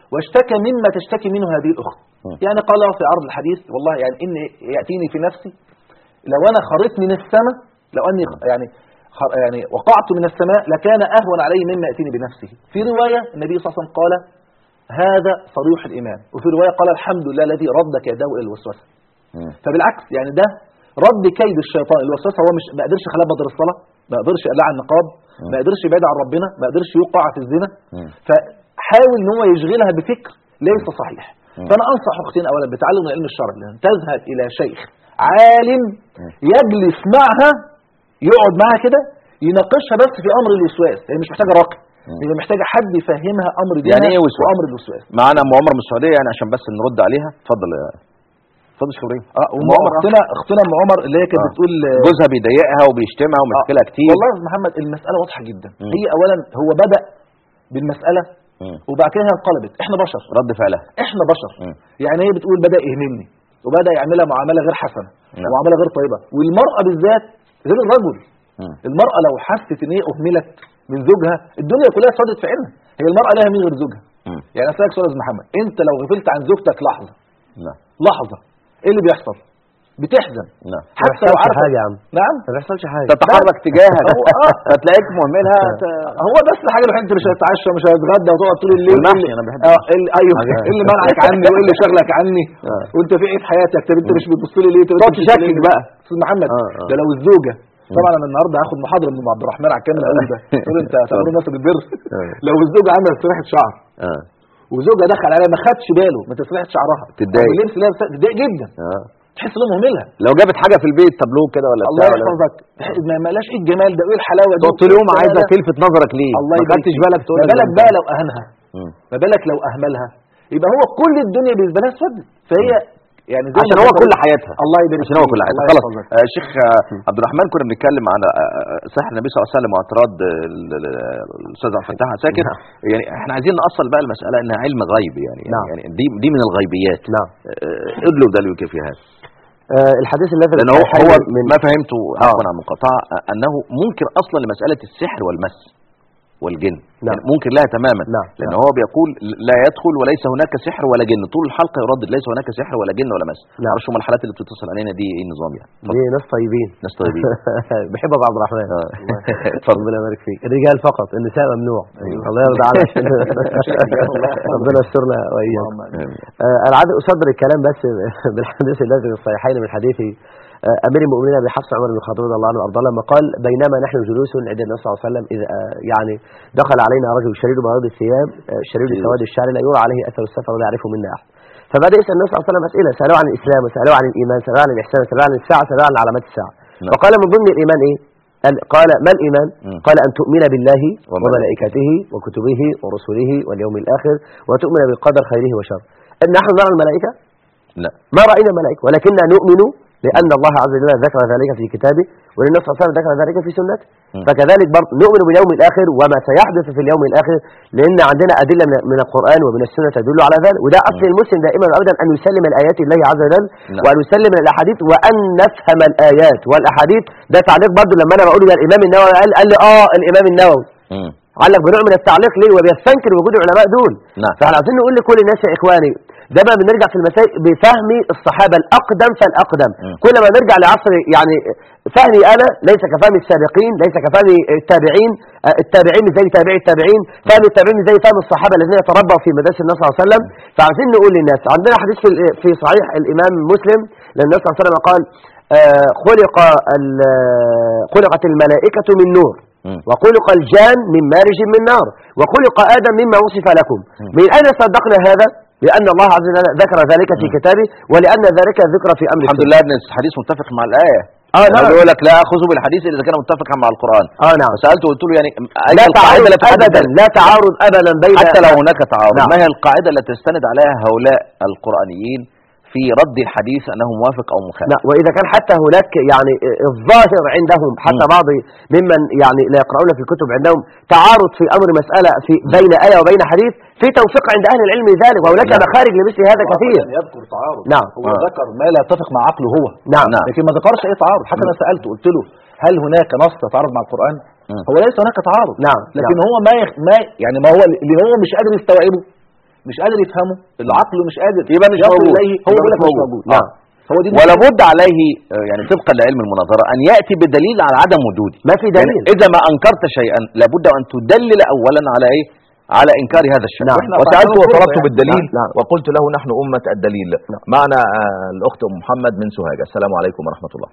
واشتكى مما تشتكي منه هذه الاخت
مم.
يعني قال له في عرض الحديث والله يعني ان ياتيني في نفسي لو انا خرجت من السماء لو اني يعني خ- يعني وقعت من السماء لكان اهون علي مما ياتيني بنفسه في روايه النبي صلى الله عليه وسلم قال هذا صريح الايمان وفي روايه قال الحمد لله الذي رد كيده الى الوسوسه
مم.
فبالعكس يعني ده رد كيد الشيطان الوسوسه هو مش ما قدرش يخليها بدر الصلاه ما قدرش يقلع النقاب ما قدرش يبعد عن ربنا ما قدرش يوقع في الزنا
مم.
فحاول ان هو يشغلها بفكر ليس صحيح
مم.
فانا انصح اختين اولا بتعلم العلم الشرعي لان تذهب الى شيخ عالم يجلس معها يقعد معها كده يناقشها بس في امر الوسواس هي مش محتاجه راقي هي محتاجه حد يفهمها امر دينها
يعني ايه وسواس؟
وامر الوسواس
معانا ام عمر من السعوديه يعني عشان بس نرد عليها اتفضل يا اتفضل يا شيخ ابراهيم
اه
أم
وام
عمر، آه.
اختنا اختنا ام عمر اللي هي كانت
آه.
بتقول آه،
جوزها بيضايقها وبيشتمها ومشكلها كتير
والله يا أستاذ محمد المساله واضحه جدا
مم.
هي اولا هو بدا بالمساله
مم.
وبعد كده هي انقلبت احنا بشر
رد فعلها
احنا بشر
مم.
يعني هي بتقول بدا يهمني وبدا يعملها معامله غير حسنه
نعم.
ومعامله غير طيبه والمراه بالذات غير الرجل
مم.
المراه لو حست ان هي اهملت من زوجها الدنيا كلها صادت في عينها هي المراه لها مين غير زوجها
مم.
يعني اسالك سؤال يا أستاذ محمد انت لو غفلت عن زوجتك لحظه
نعم
لحظه ايه اللي بيحصل بتحزن
نعم
ما
حتى لو
بيحصلش
عارفه
حاجه يا عم
نعم
ما بيحصلش حاجه
تتحرك تجاهك
هو آه.
فتلاقيك مهملها ت-
هو بس الحاجه الوحيده انت مش هتتعشى مش هتتغدى وتقعد طول الليل
والمحشي
إيه اللي-
أنا بحب
اه إيه اللي- ايوه
حاجة.
ايه اللي منعك عني وايه اللي شغلك عني
آه.
وانت في ايه في حياتك طب انت مش بتبص لي ليه طب انت
تقعد
مش بتبص لي
تشكك
ليه؟
بقى.
استاذ محمد
آه، آه.
ده لو الزوجه طبعا انا النهارده هاخد محاضره من أم عبد الرحمن على الكلام اللي قوي ده تقول انت هتامر الناس بالبر
آه.
لو الزوجه عملت تسريحه شعر
اه
وزوجها دخل عليها ما خدش باله من تسريحه شعرها
تتضايق.
أو اللبس اللي هي لابساه، تتضايق جدا
اه
تحس انها مهملها
لو جابت حاجه في البيت تابلو كده ولا
الله
بتاع ولا
يحفظك ما ما لاش ايه الجمال ده وايه الحلاوه دي
تقعد طول اليوم
إيه
عايزه
الجمال ده؟
تلفت نظرك ليه
الله
ما
يبارك
خدتش
فيك.
بالك تقول
ما
لك
بالك
ده
بقى
أنت-
لو اهانها
مم.
ما بالك لو اهملها يبقى هو كل الدنيا بالنسبه لها اسود فهي يعني زي
عشان
ما
هو
بقول-
كل حياتها
الله يبارك
عشان هو
فيك.
كل حياتها
الله
خلاص
يحفظك.
آه، شيخ آه، عبد الرحمن كنا بنتكلم على آه، آه، سحر النبي صلى الله عليه وسلم واعتراض آه، ال- ال- الاستاذ عبد الفتاح عساكر
نعم.
يعني احنا عايزين نأصل بقى المساله انها علم غيب يعني
نعم.
يعني دي دي من الغيبيات
نعم
آه، ادلوا دلوك في هذا
آه الحديث الذي
لان هو
الصحيحين
هو
من
ما فهمته عفوا عن المقاطعه آه، انه منكر اصلا لمساله السحر والمس والجن
نعم.
يعني منكر لها تماما
نعم.
لان
نعم.
هو بيقول لا يدخل وليس هناك سحر ولا جن طول الحلقه يردد ليس هناك سحر ولا جن ولا مس
نعم.
معرفش هم الحالات اللي بتتصل علينا دي ايه النظام يعني
دي ناس طيبين
ناس طيبين
بحبك يا عبد الرحمن
آه. اتفضل
ربنا يبارك فيك الرجال فقط النساء ممنوع
أيوة.
الله يرضى عنك ربنا يسترنا واياك
آمين.
آه، انا عايز اصدر الكلام بس بالحديث الذي في الصحيحين من حديث آه، امير المؤمنين ابي حفص عمر بن الخطاب رضي الله عنه وارضاه لما قال بينما نحن جلوس عند النبي صلى الله عليه وسلم اذا آه، يعني دخل علينا رجل شرير بياض الثياب آه، شرير سواد الشعر لا يرى عليه اثر السفر ولا يعرفه منا احد فبدا يسال النبي صلى الله عليه وسلم اسئله سالوه عن الاسلام وسالوه عن الايمان سالوه عن الاحسان سالوه عن الساعه سالوه عن علامات الساعه
نعم.
فقال من ضمن الايمان ايه قال- قال ما الايمان
مم.
قال ان تؤمن بالله
وملائكته.
وملائكته وكتبه ورسله واليوم الاخر وتؤمن بالقدر خيره وشره ان نحن نرى الملائكه
لا
ما راينا الملائكه ولكننا نؤمن لان الله عز وجل ذكر ذلك في كتابه وللنبي صلى الله عليه وسلم ذكر ذلك في سنته
مم.
فكذلك برضه نؤمن باليوم الاخر وما سيحدث في اليوم الاخر لان عندنا ادله من- من القران ومن السنه تدل على ذلك وده اصل المسلم دائما وابدا ان يسلم الايات الله عز وجل
نعم.
وان يسلم الاحاديث وان نفهم الايات والاحاديث ده تعليق برضه لما انا بقول ده الامام النووي قال قال لي اه الامام النووي
مم.
قال لك بنوع من التعليق ليه وبيستنكر وجود العلماء دول
نعم.
فاحنا عايزين نقول لكل الناس يا اخواني ده بقى بنرجع في المسائل بفهم الصحابه الاقدم فالاقدم
مم.
كل ما نرجع لعصر يعني فهمي انا ليس كفهم السابقين ليس كفهم التابعين آه، التابعين مش زي تابعي التابعين فهم التابعين مش زي فهم الصحابه الذين تربوا في مدارس النبي صلى الله عليه وسلم فعايزين نقول للناس عندنا حديث في في صحيح الامام مسلم لان النبي صلى الله عليه وسلم قال آه، خلق ال- آه، خلقت الملائكه من نور
مم.
وخلق الجان من مارج من نار وخلق آدم مما وصف لكم من أين صدقنا هذا؟ لأن الله عز وجل ذكر ذلك في كتابه ولأن ذلك ذكر في أمر
الحمد
السنة.
لله ان الحديث متفق مع الايه
آه
هو
نعم
بيقول لك لا اخذوا بالحديث اذا كان متفقا مع القران
آه نعم
فسالته قلت له يعني اي
لا
القاعده
تعارض
التي تحدد
أبدا لا تعارض أبدا بين
حتى لو هناك تعارض
نعم.
ما هي القاعده التي تستند عليها هؤلاء القرانيين في رد الحديث انه موافق او مخالف
نعم وإذا كان حتى هناك يعني الظاهر عندهم حتى
مم.
بعض ممن يعني لا يقرؤون في الكتب عندهم تعارض في أمر مسألة في بين آية وبين حديث في توفيق عند أهل العلم ذلك وهناك
نعم.
مخارج لمثل هذا كثير
لم يذكر تعارض
نعم.
هو
آه.
ذكر ما لا يتفق مع عقله هو
نعم
نعم.
لكن ما ذكرش اي تعارض حتى انا سالته قلت له هل هناك نص يتعارض مع القران
مم.
هو ليس هناك تعارض
نعم.
لكن
نعم.
هو ما يخ... ما يعني ما هو اللي هو مش قادر يستوعبه مش قادر يفهمه العقل مش قادر
يبقى مش
يصل
موجود
إليه هو
يبقى
بيقول لك
مش
مش
موجود.
موجود
آه.
نعم هو دي
ولا بد عليه آه، يعني طبقا لعلم المناظره ان ياتي بدليل على عدم وجوده
ما في دليل
يعني اذا ما انكرت شيئا لابد ان تدلل اولا على ايه على انكار هذا الشيء
نعم.
وسالته
فعندنا
وطلبت
فرصة يعني.
بالدليل
نعم، نعم.
وقلت له نحن امه الدليل معنا آه، الاخت ام محمد من سوهاج السلام عليكم ورحمه الله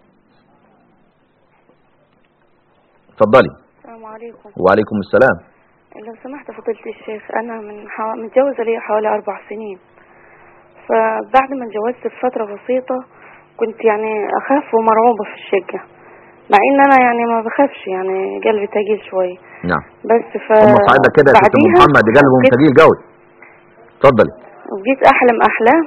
اتفضلي
السلام عليكم
وعليكم السلام
لو سمحت فضيلة الشيخ أنا من حو... متجوزة لي حوالي أربع سنين فبعد ما اتجوزت بفترة بسيطة كنت يعني أخاف ومرعوبة في الشقة مع إن أنا يعني ما بخافش يعني قلبي تقيل شوية
نعم
بس ف
هم صعيدة كده يا ست ام
بعديها
محمد قلبهم
بقيت-
ثقيل قوي اتفضلي
بقيت أحلم أحلام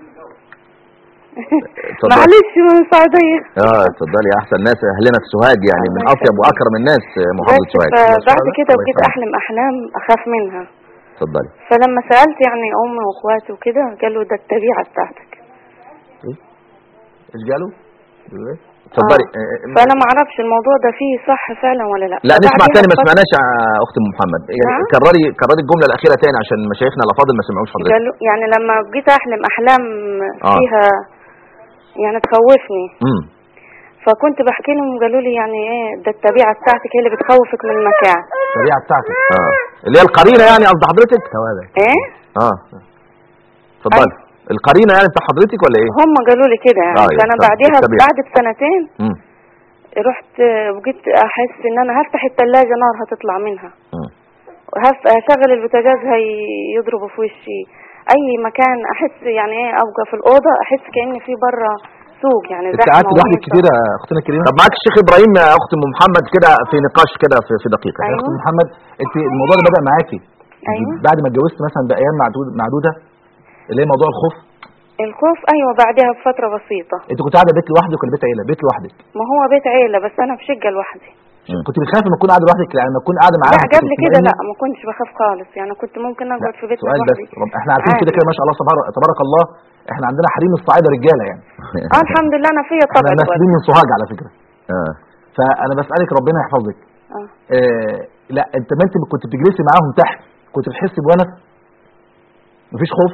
اتفضلي
معلش من السعودية
اه اتفضلي يا احسن ناس اهلنا في سوهاج يعني من
الله
اطيب
يخليك.
واكرم الناس آه، محافظه
بس
سوهاج
فبعد كده
الله
بقيت
يسلمك.
أحلم أحلام أخاف منها
اتفضلي
فلما سألت يعني أمي وأخواتي وكده قالوا ده الطبيعة بتاعتك
ايش قالوا؟ اتفضلي آه، آه،
فانا ما اعرفش الموضوع ده فيه صح فعلا ولا لا
لا نسمع
فبعديها
تاني ما
بفترة
سمعناش يا اخت ام محمد يعني
نعم.
كرري كرري الجمله الاخيره تاني عشان مشايخنا الافاضل ما سمعوش حضرتك
قالوا يعني لما بقيت احلم احلام
آه.
فيها يعني تخوفني
امم
فكنت بحكي لهم قالوا لي يعني ايه ده الطبيعه بتاعتك هي اللي بتخوفك من المكان
الطبيعه بتاعتك
اه اللي هي القرينه يعني قصد حضرتك
ايه
اه اتفضلي القرينه يعني بتاع حضرتك ولا ايه
هم قالوا لي كده يعني
آه،
فانا
يا سلام.
بعدها
الطبيعة.
بعد بسنتين
امم
رحت بقيت احس ان انا هفتح الثلاجه نار هتطلع منها
مم.
وهف- هشغل البوتاجاز هيضربه في وشي اي مكان احس يعني ايه ابقى في الاوضه احس كاني في بره سوق يعني
انت
زحمه
قعدت لوحدك
ونيسة.
كتير يا اختنا الكريمه
طب معاك الشيخ ابراهيم يا اخت ام محمد كده في نقاش كده في, في دقيقه
يا
أيوة.
اخت محمد انت الموضوع ده بدا معاكي
ايوه
بعد ما اتجوزت مثلا بايام معدود معدوده اللي هي موضوع الخوف
الخوف ايوه بعدها بفتره بسيطه
انت كنت قاعده بيت لوحدك ولا بيت عيله بيت لوحدك
ما هو بيت عيله بس انا في شقه لوحدي
كنت بتخافي لما تكون قاعده لوحدك يعني لما تكون قاعده معاهم
لا
كنت
قبل كده
بتطمئني؟
لا ما كنتش بخاف خالص يعني كنت ممكن اقعد في بيت
سؤال بس
لوحدي
رب احنا عارفين
عادي.
كده كده ما شاء الله تبارك, تبارك الله احنا عندنا حريم الصعايده رجاله يعني
اه الحمد لله انا فيا
احنا
طبع
ناسبين من سوهاج على فكره
اه
فانا بسالك ربنا يحفظك
آه.
آه لا انت ما انت كنت بتجلسي معاهم تحت كنت بتحسي بونس مفيش خوف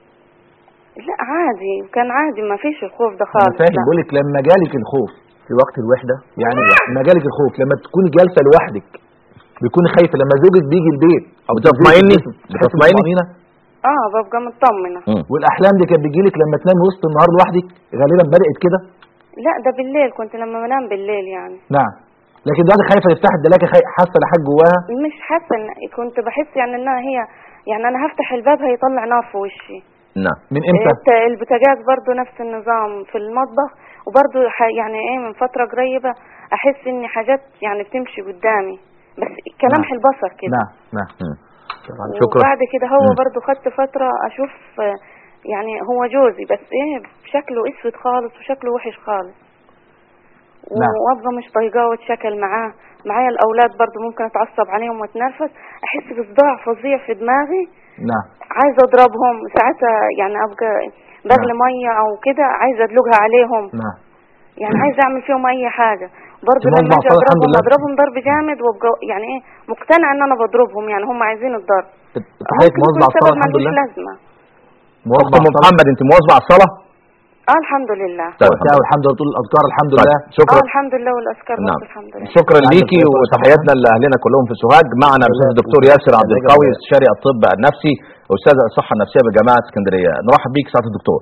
لا عادي كان عادي ما فيش الخوف ده
انا
خالص
فاهم
لا.
بقول لك لما جالك الخوف
في وقت الوحده
يعني لما جالك الخوف لما تكوني جالسه لوحدك بتكوني خايفه لما زوجك بيجي البيت او
بتطمئني؟
بتحسي
بتطمئني؟
بطمأنينة؟
اه ببقى مطمنه
مم.
والاحلام دي كانت بتجيلك لما تنامي وسط النهار لوحدك غالبا بدات كده
لا ده بالليل كنت لما بنام بالليل يعني
نعم لكن دلوقتي خايفه تفتح الدلاكه خايفه حاسه لحاجه جواها
مش حاسه ان كنت بحس يعني انها هي يعني انا هفتح الباب هيطلع نار في وشي
نعم
من امتى
الت- البوتاجاز برضو نفس النظام في المطبخ وبرضو ح- يعني ايه من فتره قريبه احس ان حاجات يعني بتمشي قدامي بس كلمح
نعم.
البصر كده
نعم نعم
مم. شكرا
وبعد كده هو
مم.
برضو خدت فتره اشوف آه، يعني هو جوزي بس ايه شكله اسود خالص وشكله وحش خالص
نعم.
وابقى مش طايقاه واتشكل معاه معايا الاولاد برضو ممكن اتعصب عليهم واتنرفز احس بصداع فظيع في دماغي
نعم
عايزه اضربهم ساعتها يعني ابقى بغلي ميه او كده عايزه ادلقها عليهم
نعم
يعني عايزه اعمل فيهم اي حاجه برضه
تمام،
لما اجي
بعصار الحمد
اضربهم
لله.
اضربهم ضرب جامد وابقى يعني ايه مقتنعه ان انا بضربهم يعني هم عايزين الضرب
حضرتك
ممكن
مواظبه
يكون
على الصلاه
سبب
الحمد
ملوش
لله
لازمه
اخت
مواظبه
ام
على الصلاه
محمد انت مواظبه على الصلاه
اه الحمد لله
طيب
لا والحمد لله تقول الاذكار الحمد
طيب،
لله
شكرا
اه الحمد لله والاذكار
نعم.
برضه الحمد لله
شكرا
عندك
ليكي
شكرا.
وتحياتنا لاهلنا كلهم في سوهاج معنا الاستاذ الدكتور ياسر عبد القوي استشاري الطب النفسي استاذ الصحه النفسيه بجامعه اسكندريه نرحب بيك سعاده الدكتور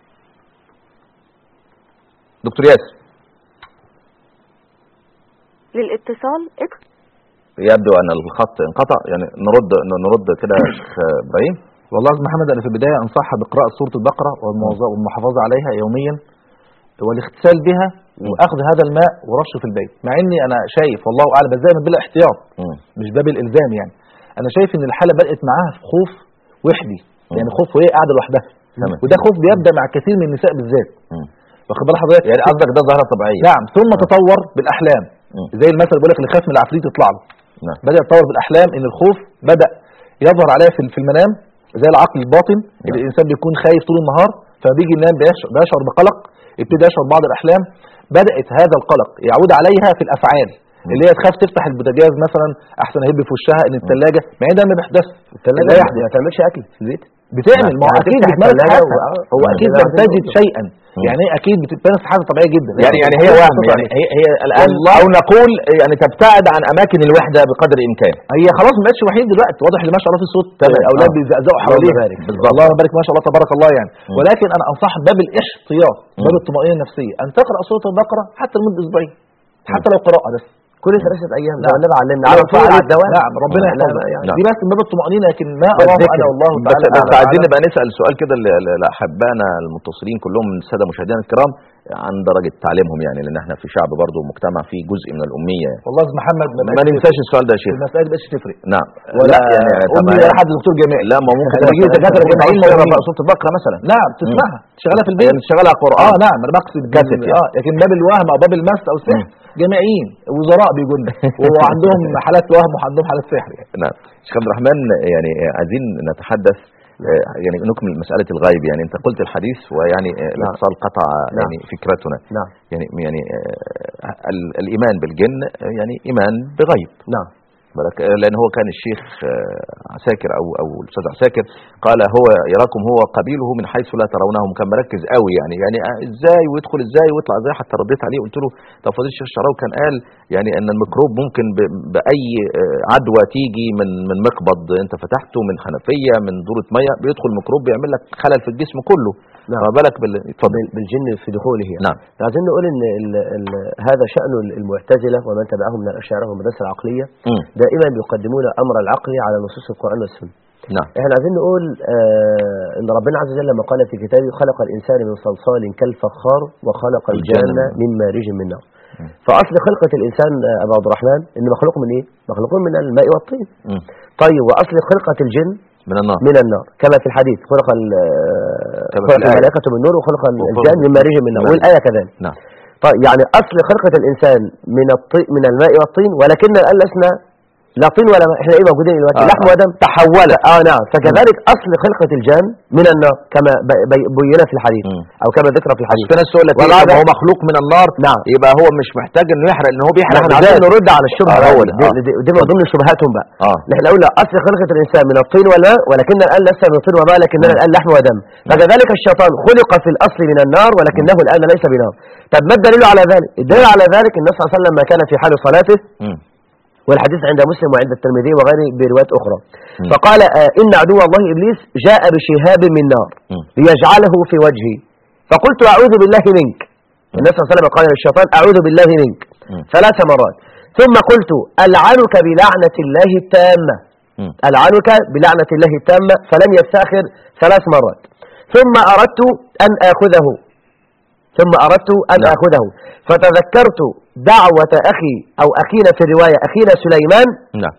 دكتور ياسر
للاتصال اكس
يبدو ان الخط انقطع يعني نرد نرد كده يا شيخ ابراهيم
والله يا استاذ محمد انا في البدايه انصحها بقراءه سوره البقره والمواظ- والمحافظه عليها يوميا والاغتسال بها واخذ هذا الماء ورشه في البيت مع اني انا شايف والله اعلم بس دايما بالاحتياط
مم.
مش باب الالزام يعني انا شايف ان الحاله بدات معاها في خوف وحدي
مم.
يعني خوف وهي قاعده لوحدها
تمام.
وده خوف بيبدا مع كثير من النساء بالذات
مم.
واخد بال حضرتك
يعني قصدك ده ظاهره طبيعيه
نعم ثم تطور بالاحلام
مم.
زي المثل بيقول لك اللي خاف من العفريت يطلع له
نعم.
بدا يتطور بالاحلام ان الخوف بدا يظهر عليها في في المنام زي العقل الباطن اللي الانسان بيكون خايف طول النهار فبيجي ينام بيشعر, بيشعر بقلق يبتدي يشعر بعض الاحلام بدات هذا القلق يعود عليها في الافعال اللي هي تخاف تفتح البوتاجاز مثلا احسن هيب في وشها ان الثلاجه ما هي ده ما بيحدث
الثلاجه
لا
ما
يحدث
تعملش اكل في البيت
بتعمل ما هو
يعني
اكيد
تفتح
بتمارس
الثلاجة
حياتها
و- آه.
هو
يعني
اكيد
ده عايزين
بتجد
نقول.
شيئا يعني هي اكيد بتمارس حاجه طبيعيه جدا
يعني يعني هي وهم يعني هي هي الان
والله.
او نقول يعني تبتعد عن اماكن الوحده بقدر الامكان
هي خلاص ما بقتش وحيد دلوقتي واضح ان ما شاء الله في صوت
تمام.
اولاد
آه.
بيزقزقوا
اللهم
حواليها
بارك.
بالظبط الله يبارك ما شاء الله تبارك الله يعني
مم.
ولكن انا انصح باب الاحتياط باب
مم.
الطمانينه النفسيه ان تقرا سوره البقره حتى لمده اسبوعين حتى لو قراءه بس
كل ثلاثة أيام
نعم.
ده النبي علمنا
لو
على طول
فعلت-
على الدوام
نعم ربنا
لا،
يحفظك
لا، يعني
نعم.
دي بس من باب الطمانينه لكن ما اراه
والذكر.
انا والله
بس
تعالى
بس
أعلم.
عايزين نبقى نسال سؤال كده ل- ل- لاحبائنا المتصلين كلهم من الساده مشاهدينا الكرام عن درجه تعليمهم يعني لان احنا في شعب برضه مجتمع فيه جزء من الاميه يعني.
والله يا أستاذ محمد
ما
بقتش
ننساش السؤال ده يا شيخ
المسائل بقتش تفرق
نعم
ولا
لا يعني طب
امي
يعني-
ولا حد دكتور جامعي
لا ما ممكن
يعني يجي دكاتره جامعيين
تقرا
موجودين.
بقى سوره البقره مثلا
نعم تسمعها شغاله في البيت
يعني تشتغلها قران
اه نعم انا بقصد
كاسيت يعني.
اه لكن باب الوهم او باب المس او السحر جامعيين وزراء بيقول وعندهم حالات وهم وعندهم حالات سحر يعني
نعم شيخ عبد الرحمن يعني عايزين نتحدث آه، يعني نكمل مسألة الغيب يعني أنت قلت الحديث ويعني آه، الاتصال قطع يعني فكرتنا
نعم
يعني يعني آه، ال- الإيمان بالجن آه، يعني إيمان بغيب
نعم
بالك آه، لأن هو كان الشيخ آه، عساكر أو أو الأستاذ عساكر قال هو يراكم هو قبيله من حيث لا ترونهم كان مركز قوي يعني يعني آه، إزاي ويدخل إزاي ويطلع إزاي حتى رديت عليه قلت له طب فضيل الشيخ الشعراوي كان قال يعني أن الميكروب ممكن ب- بأي آه، عدوى تيجي من من مقبض أنت فتحته من حنفية من دورة مية بيدخل ميكروب بيعمل لك خلل في الجسم كله
نعم.
فما بالك بال اتفضل
بال- بالجن في دخوله يعني.
نعم
عايزين نقول ان ال ال هذا شأن المعتزلة ومن تبعهم من الأشاعرة والمدرسة العقلية
مم.
دائما بيقدمون أمر العقل على نصوص القرآن والسنة
نعم
احنا عايزين نقول آه ان ربنا عز وجل لما قال في كتابه خلق الانسان من صلصال كالفخار وخلق الجان
الجان.
من مارج من نار فاصل خلقه الانسان آه، ابو عبد الرحمن ان مخلوق من ايه مخلوق من الماء والطين
مم.
طيب واصل خلقه الجن
من النار
من النار كما في الحديث خلق ال- آه،
كما في
خلق
الآية.
الملائكه من نور وخلق
وخلق
الجان من مارج من نار
من
والايه كذلك
نعم
طيب يعني اصل خلقه الانسان من الطين من الماء والطين ولكن الان لسنا لا طين ولا ماء احنا ايه موجودين دلوقتي
آه،
لحم
آه.
ودم
تحول
اه نعم فكذلك اصل خلقه الجان من النار كما ب- بي- بين في الحديث
مم.
او كما ذكر في
بس
الحديث
في ناس تقول لك
وبعد-
إيه، طب هو مخلوق من النار
نعم.
يبقى هو مش محتاج انه يحرق لان هو بيحرق
نحن عايزين
بذاته.
نرد على الشبهه
آه،
بقى
هو
دي,
ده.
دي, دي, دي من ضمن شبهاتهم بقى
اه
نحن قلنا اصل خلقه الانسان من الطين والماء ولكن الان ليس من الطين والماء لكننا الان لحم ودم فكذلك الشيطان خلق في الاصل من النار ولكنه الان ليس بنار طب ما الدليل على ذلك الدليل على ذلك النبي صلى الله عليه وسلم لما كان في حال صلاته
مم.
والحديث عند مسلم وعند الترمذي وغيره بروايات أخرى
مم.
فقال آه إن عدو الله إبليس جاء بشهاب من نار
مم.
ليجعله في وجهي فقلت أعوذ بالله منك النبي صلى الله عليه وسلم قال للشيطان أعوذ بالله منك
مم.
ثلاث مرات ثم قلت ألعنك بلعنة الله التامة
مم.
ألعنك بلعنة الله التامة فلم يستأخر ثلاث مرات ثم أردت أن آخذه ثم أردت أن
نعم.
آخذه فتذكرت دعوة أخي أو أخينا في الرواية أخينا سليمان
نعم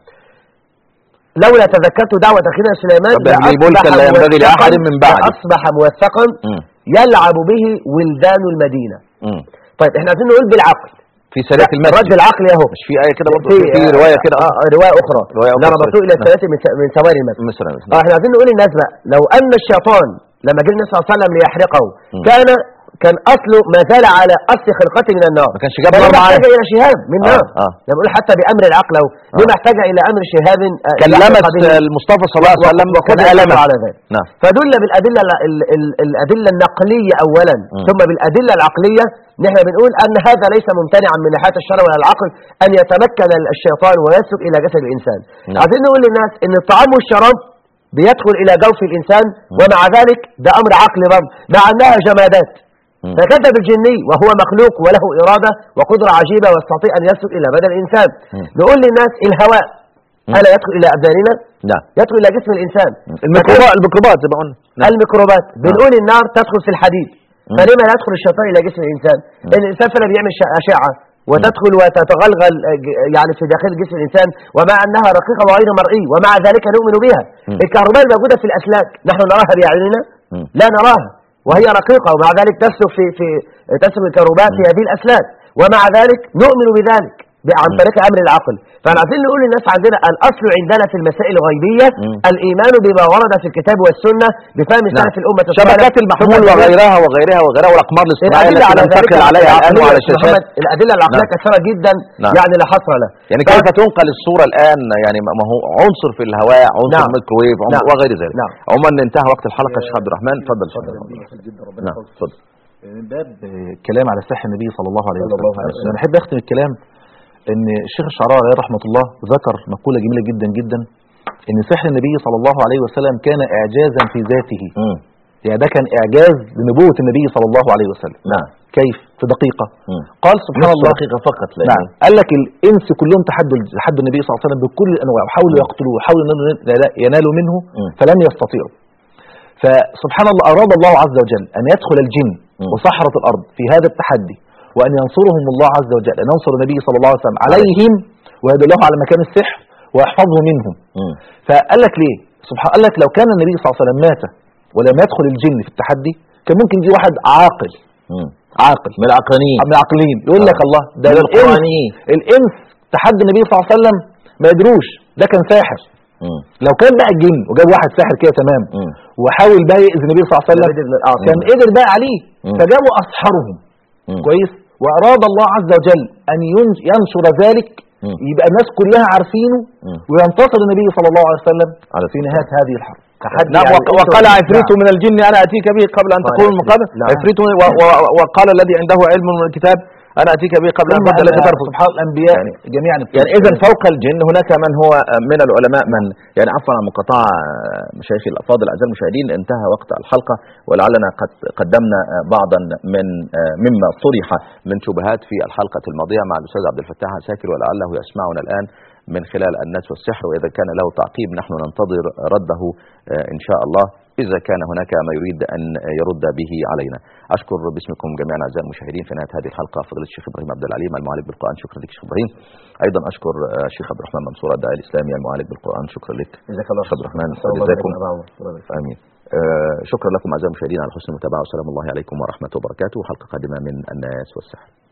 لولا تذكرت دعوة أخينا سليمان
رب ابن لي ملكا لا ينبغي
موثقاً-
لأحد من بعدي.
لأصبح موثقا
مم.
يلعب به ولدان المدينة
مم.
طيب احنا عايزين نقول بالعقل
في سرية
رد
المسجد
العقل اهو
مش في آية كده برضه
في,
في, في رواية كده
آه آه، رواية أخرى
رواية أخرى
لا ربطوه إلى
نعم.
الثلاثة من س- من ثواني المسجد
مثلا
اه احنا عايزين نقول للناس بقى لو ان الشيطان لما جه النبي صلى الله عليه وسلم ليحرقه
مم.
كان كان اصله ما زال على اصل خلقته من النار
ما كانش جاب
فلما
نار معاه.
احتاج الى شهاب من
آه،
نار
آه.
لما نقول حتى بامر العقل اهو لما احتاج الى امر شهاب آه،
كان
يحرق
لمس
به.
المصطفى صلى الله عليه وسلم
وقضي
كان
الأمر
ألمه
على ذلك
نعم
فدل بالادله ال- ال- ال- الادله النقليه اولا
مم.
ثم بالادله العقليه نحن بنقول ان هذا ليس ممتنعا من ناحيه الشرع ولا العقل ان يتمكن الشيطان ويسلك الى جسد الانسان
نعم.
عايزين نقول للناس ان الطعام والشراب بيدخل الى جوف الانسان ومع ذلك ده امر عقلي برضه مع انها جمادات
مم.
فكذب الجني وهو مخلوق وله اراده وقدره عجيبه ويستطيع ان يسلك الى بدن الانسان
مم.
نقول للناس الهواء
مم.
الا يدخل الى ابداننا
نعم
يدخل الى جسم الانسان
الميكروبات الميكروبات زي ما قلنا نعم.
الميكروبات بنقول النار تدخل في الحديد
مم.
فلما لا يدخل الشيطان الى جسم الانسان لان الانسان فعلا بيعمل ش- اشعه وتدخل وتتغلغل آه، ج- يعني في داخل جسم الانسان ومع انها رقيقه وغير مرئي ومع ذلك نؤمن بها
مم.
الكهرباء الموجوده في الاسلاك نحن نراها باعيننا
مم.
لا نراها وهي رقيقه ومع ذلك تسلك في في تسلك الكهرباء في هذه الاسلاك ومع ذلك نؤمن بذلك ب- عن طريق امر العقل فاحنا عايزين نقول للناس عندنا الاصل عندنا في المسائل الغيبيه
مم.
الايمان بما ورد في الكتاب والسنه بفهم
نعم.
سلف الامه الصالح.
شبكات المحمول
ثم
وغيرها وغيرها وغيرها والاقمار الاصطناعيه
الأدلة
التي
على ذلك
ننتقل عليها الان
العقلية
وعلى
يا محمد،
الشاشات
الأدلة العقلية
نعم.
كثيرة جدا
نعم.
يعني لا حصر له
يعني
ف-
كيف تنقل الصورة الآن يعني ما هو عنصر في الهواء عنصر
نعم.
ميكروويف عنصر
نعم.
وغير ذلك
نعم.
عموما انتهى وقت الحلقة يا شيخ عبد الرحمن تفضل شيخ عبد الرحمن. نعم تفضل
من باب كلام على سحر النبي صلى الله عليه
صلى الله
وسلم
عليه وسلم.
انا بحب اختم الكلام ان الشيخ الشعراوي عليه رحمه الله ذكر مقوله جميله جدا جدا ان سحر النبي صلى الله عليه وسلم كان اعجازا في ذاته
مم.
يعني ده كان اعجاز لنبوه النبي صلى الله عليه وسلم
نعم
كيف في دقيقه
مم.
قال سبحان
نصف
الله
دقيقة فقط لأن
نعم قال لك الانس كلهم تحدوا تحدوا النبي صلى الله عليه وسلم بكل الانواع وحاولوا يقتلوه وحاولوا ينالوا- ينالوا منه
مم.
فلم يستطيعوا فسبحان الله اراد الله عز وجل ان يدخل الجن
مم.
وسحرة الارض في هذا التحدي وان ينصرهم الله عز وجل ان ينصر النبي صلى الله عليه وسلم عليهم ويدله على مكان السحر ويحفظه منهم
مم.
فقال لك ليه سبحان قال لك لو كان النبي صلى الله عليه وسلم مات ولم يدخل الجن في التحدي كان ممكن يجي واحد عاقل
مم.
عاقل
من العقلانيين
من العقلين يقول لك الله ده
من
الانس
القرآنيين
الانس تحدي النبي صلى الله عليه وسلم ما يدروش ده كان ساحر
مم.
لو كان بقى الجن وجاب واحد ساحر كده تمام
مم.
وحاول بقى يأذي النبي صلى الله عليه وسلم كان قدر بقى عليه
مم.
فجابوا اسحرهم
مم.
كويس واراد الله عز وجل ان ين- ينشر ذلك
مم.
يبقى الناس كلها عارفينه
مم.
وينتصر النبي صلى الله عليه وسلم
على
في نهايه هذه الحرب
تحدي
نعم
يعني
وق-
أنت-
وقال عفريت
نعم.
من الجن انا اتيك به قبل ان
قال
تقول
عفريت.
المقابل
نعم.
عفريت من- و- و- وقال الذي عنده علم من الكتاب انا اتيك به قبل ان
ثم
تبدا الذي
أن
ترفض
سبحان الانبياء
يعني-
جميعا
يعني اذا فوق الجن هناك من هو من العلماء من يعني عفوا عن مقاطعه مشايخي الافاضل اعزائي المشاهدين انتهى وقت الحلقه ولعلنا قد قدمنا بعضا من مما طرح من شبهات في الحلقه الماضيه مع الاستاذ عبد الفتاح عساكر ولعله يسمعنا الان من خلال الناس والسحر واذا كان له تعقيب نحن ننتظر رده ان شاء الله إذا كان هناك ما يريد أن يرد به علينا أشكر باسمكم جميعا أعزائي المشاهدين في نهاية هذه الحلقة فضيلة الشيخ إبراهيم عبد العليم المعالج بالقرآن شكرا لك شيخ إبراهيم أيضا أشكر آه، الشيخ عبد الرحمن منصور الداعي الإسلامي المعالج بالقرآن شكرا لك
جزاك الله
شيخ عبد الرحمن
نسأل الله
جزاكم
لكم أبعاد.
آمين آه، شكرا لكم أعزائي المشاهدين على حسن المتابعة والسلام الله عليكم ورحمة وبركاته حلقة قادمة من الناس والسحر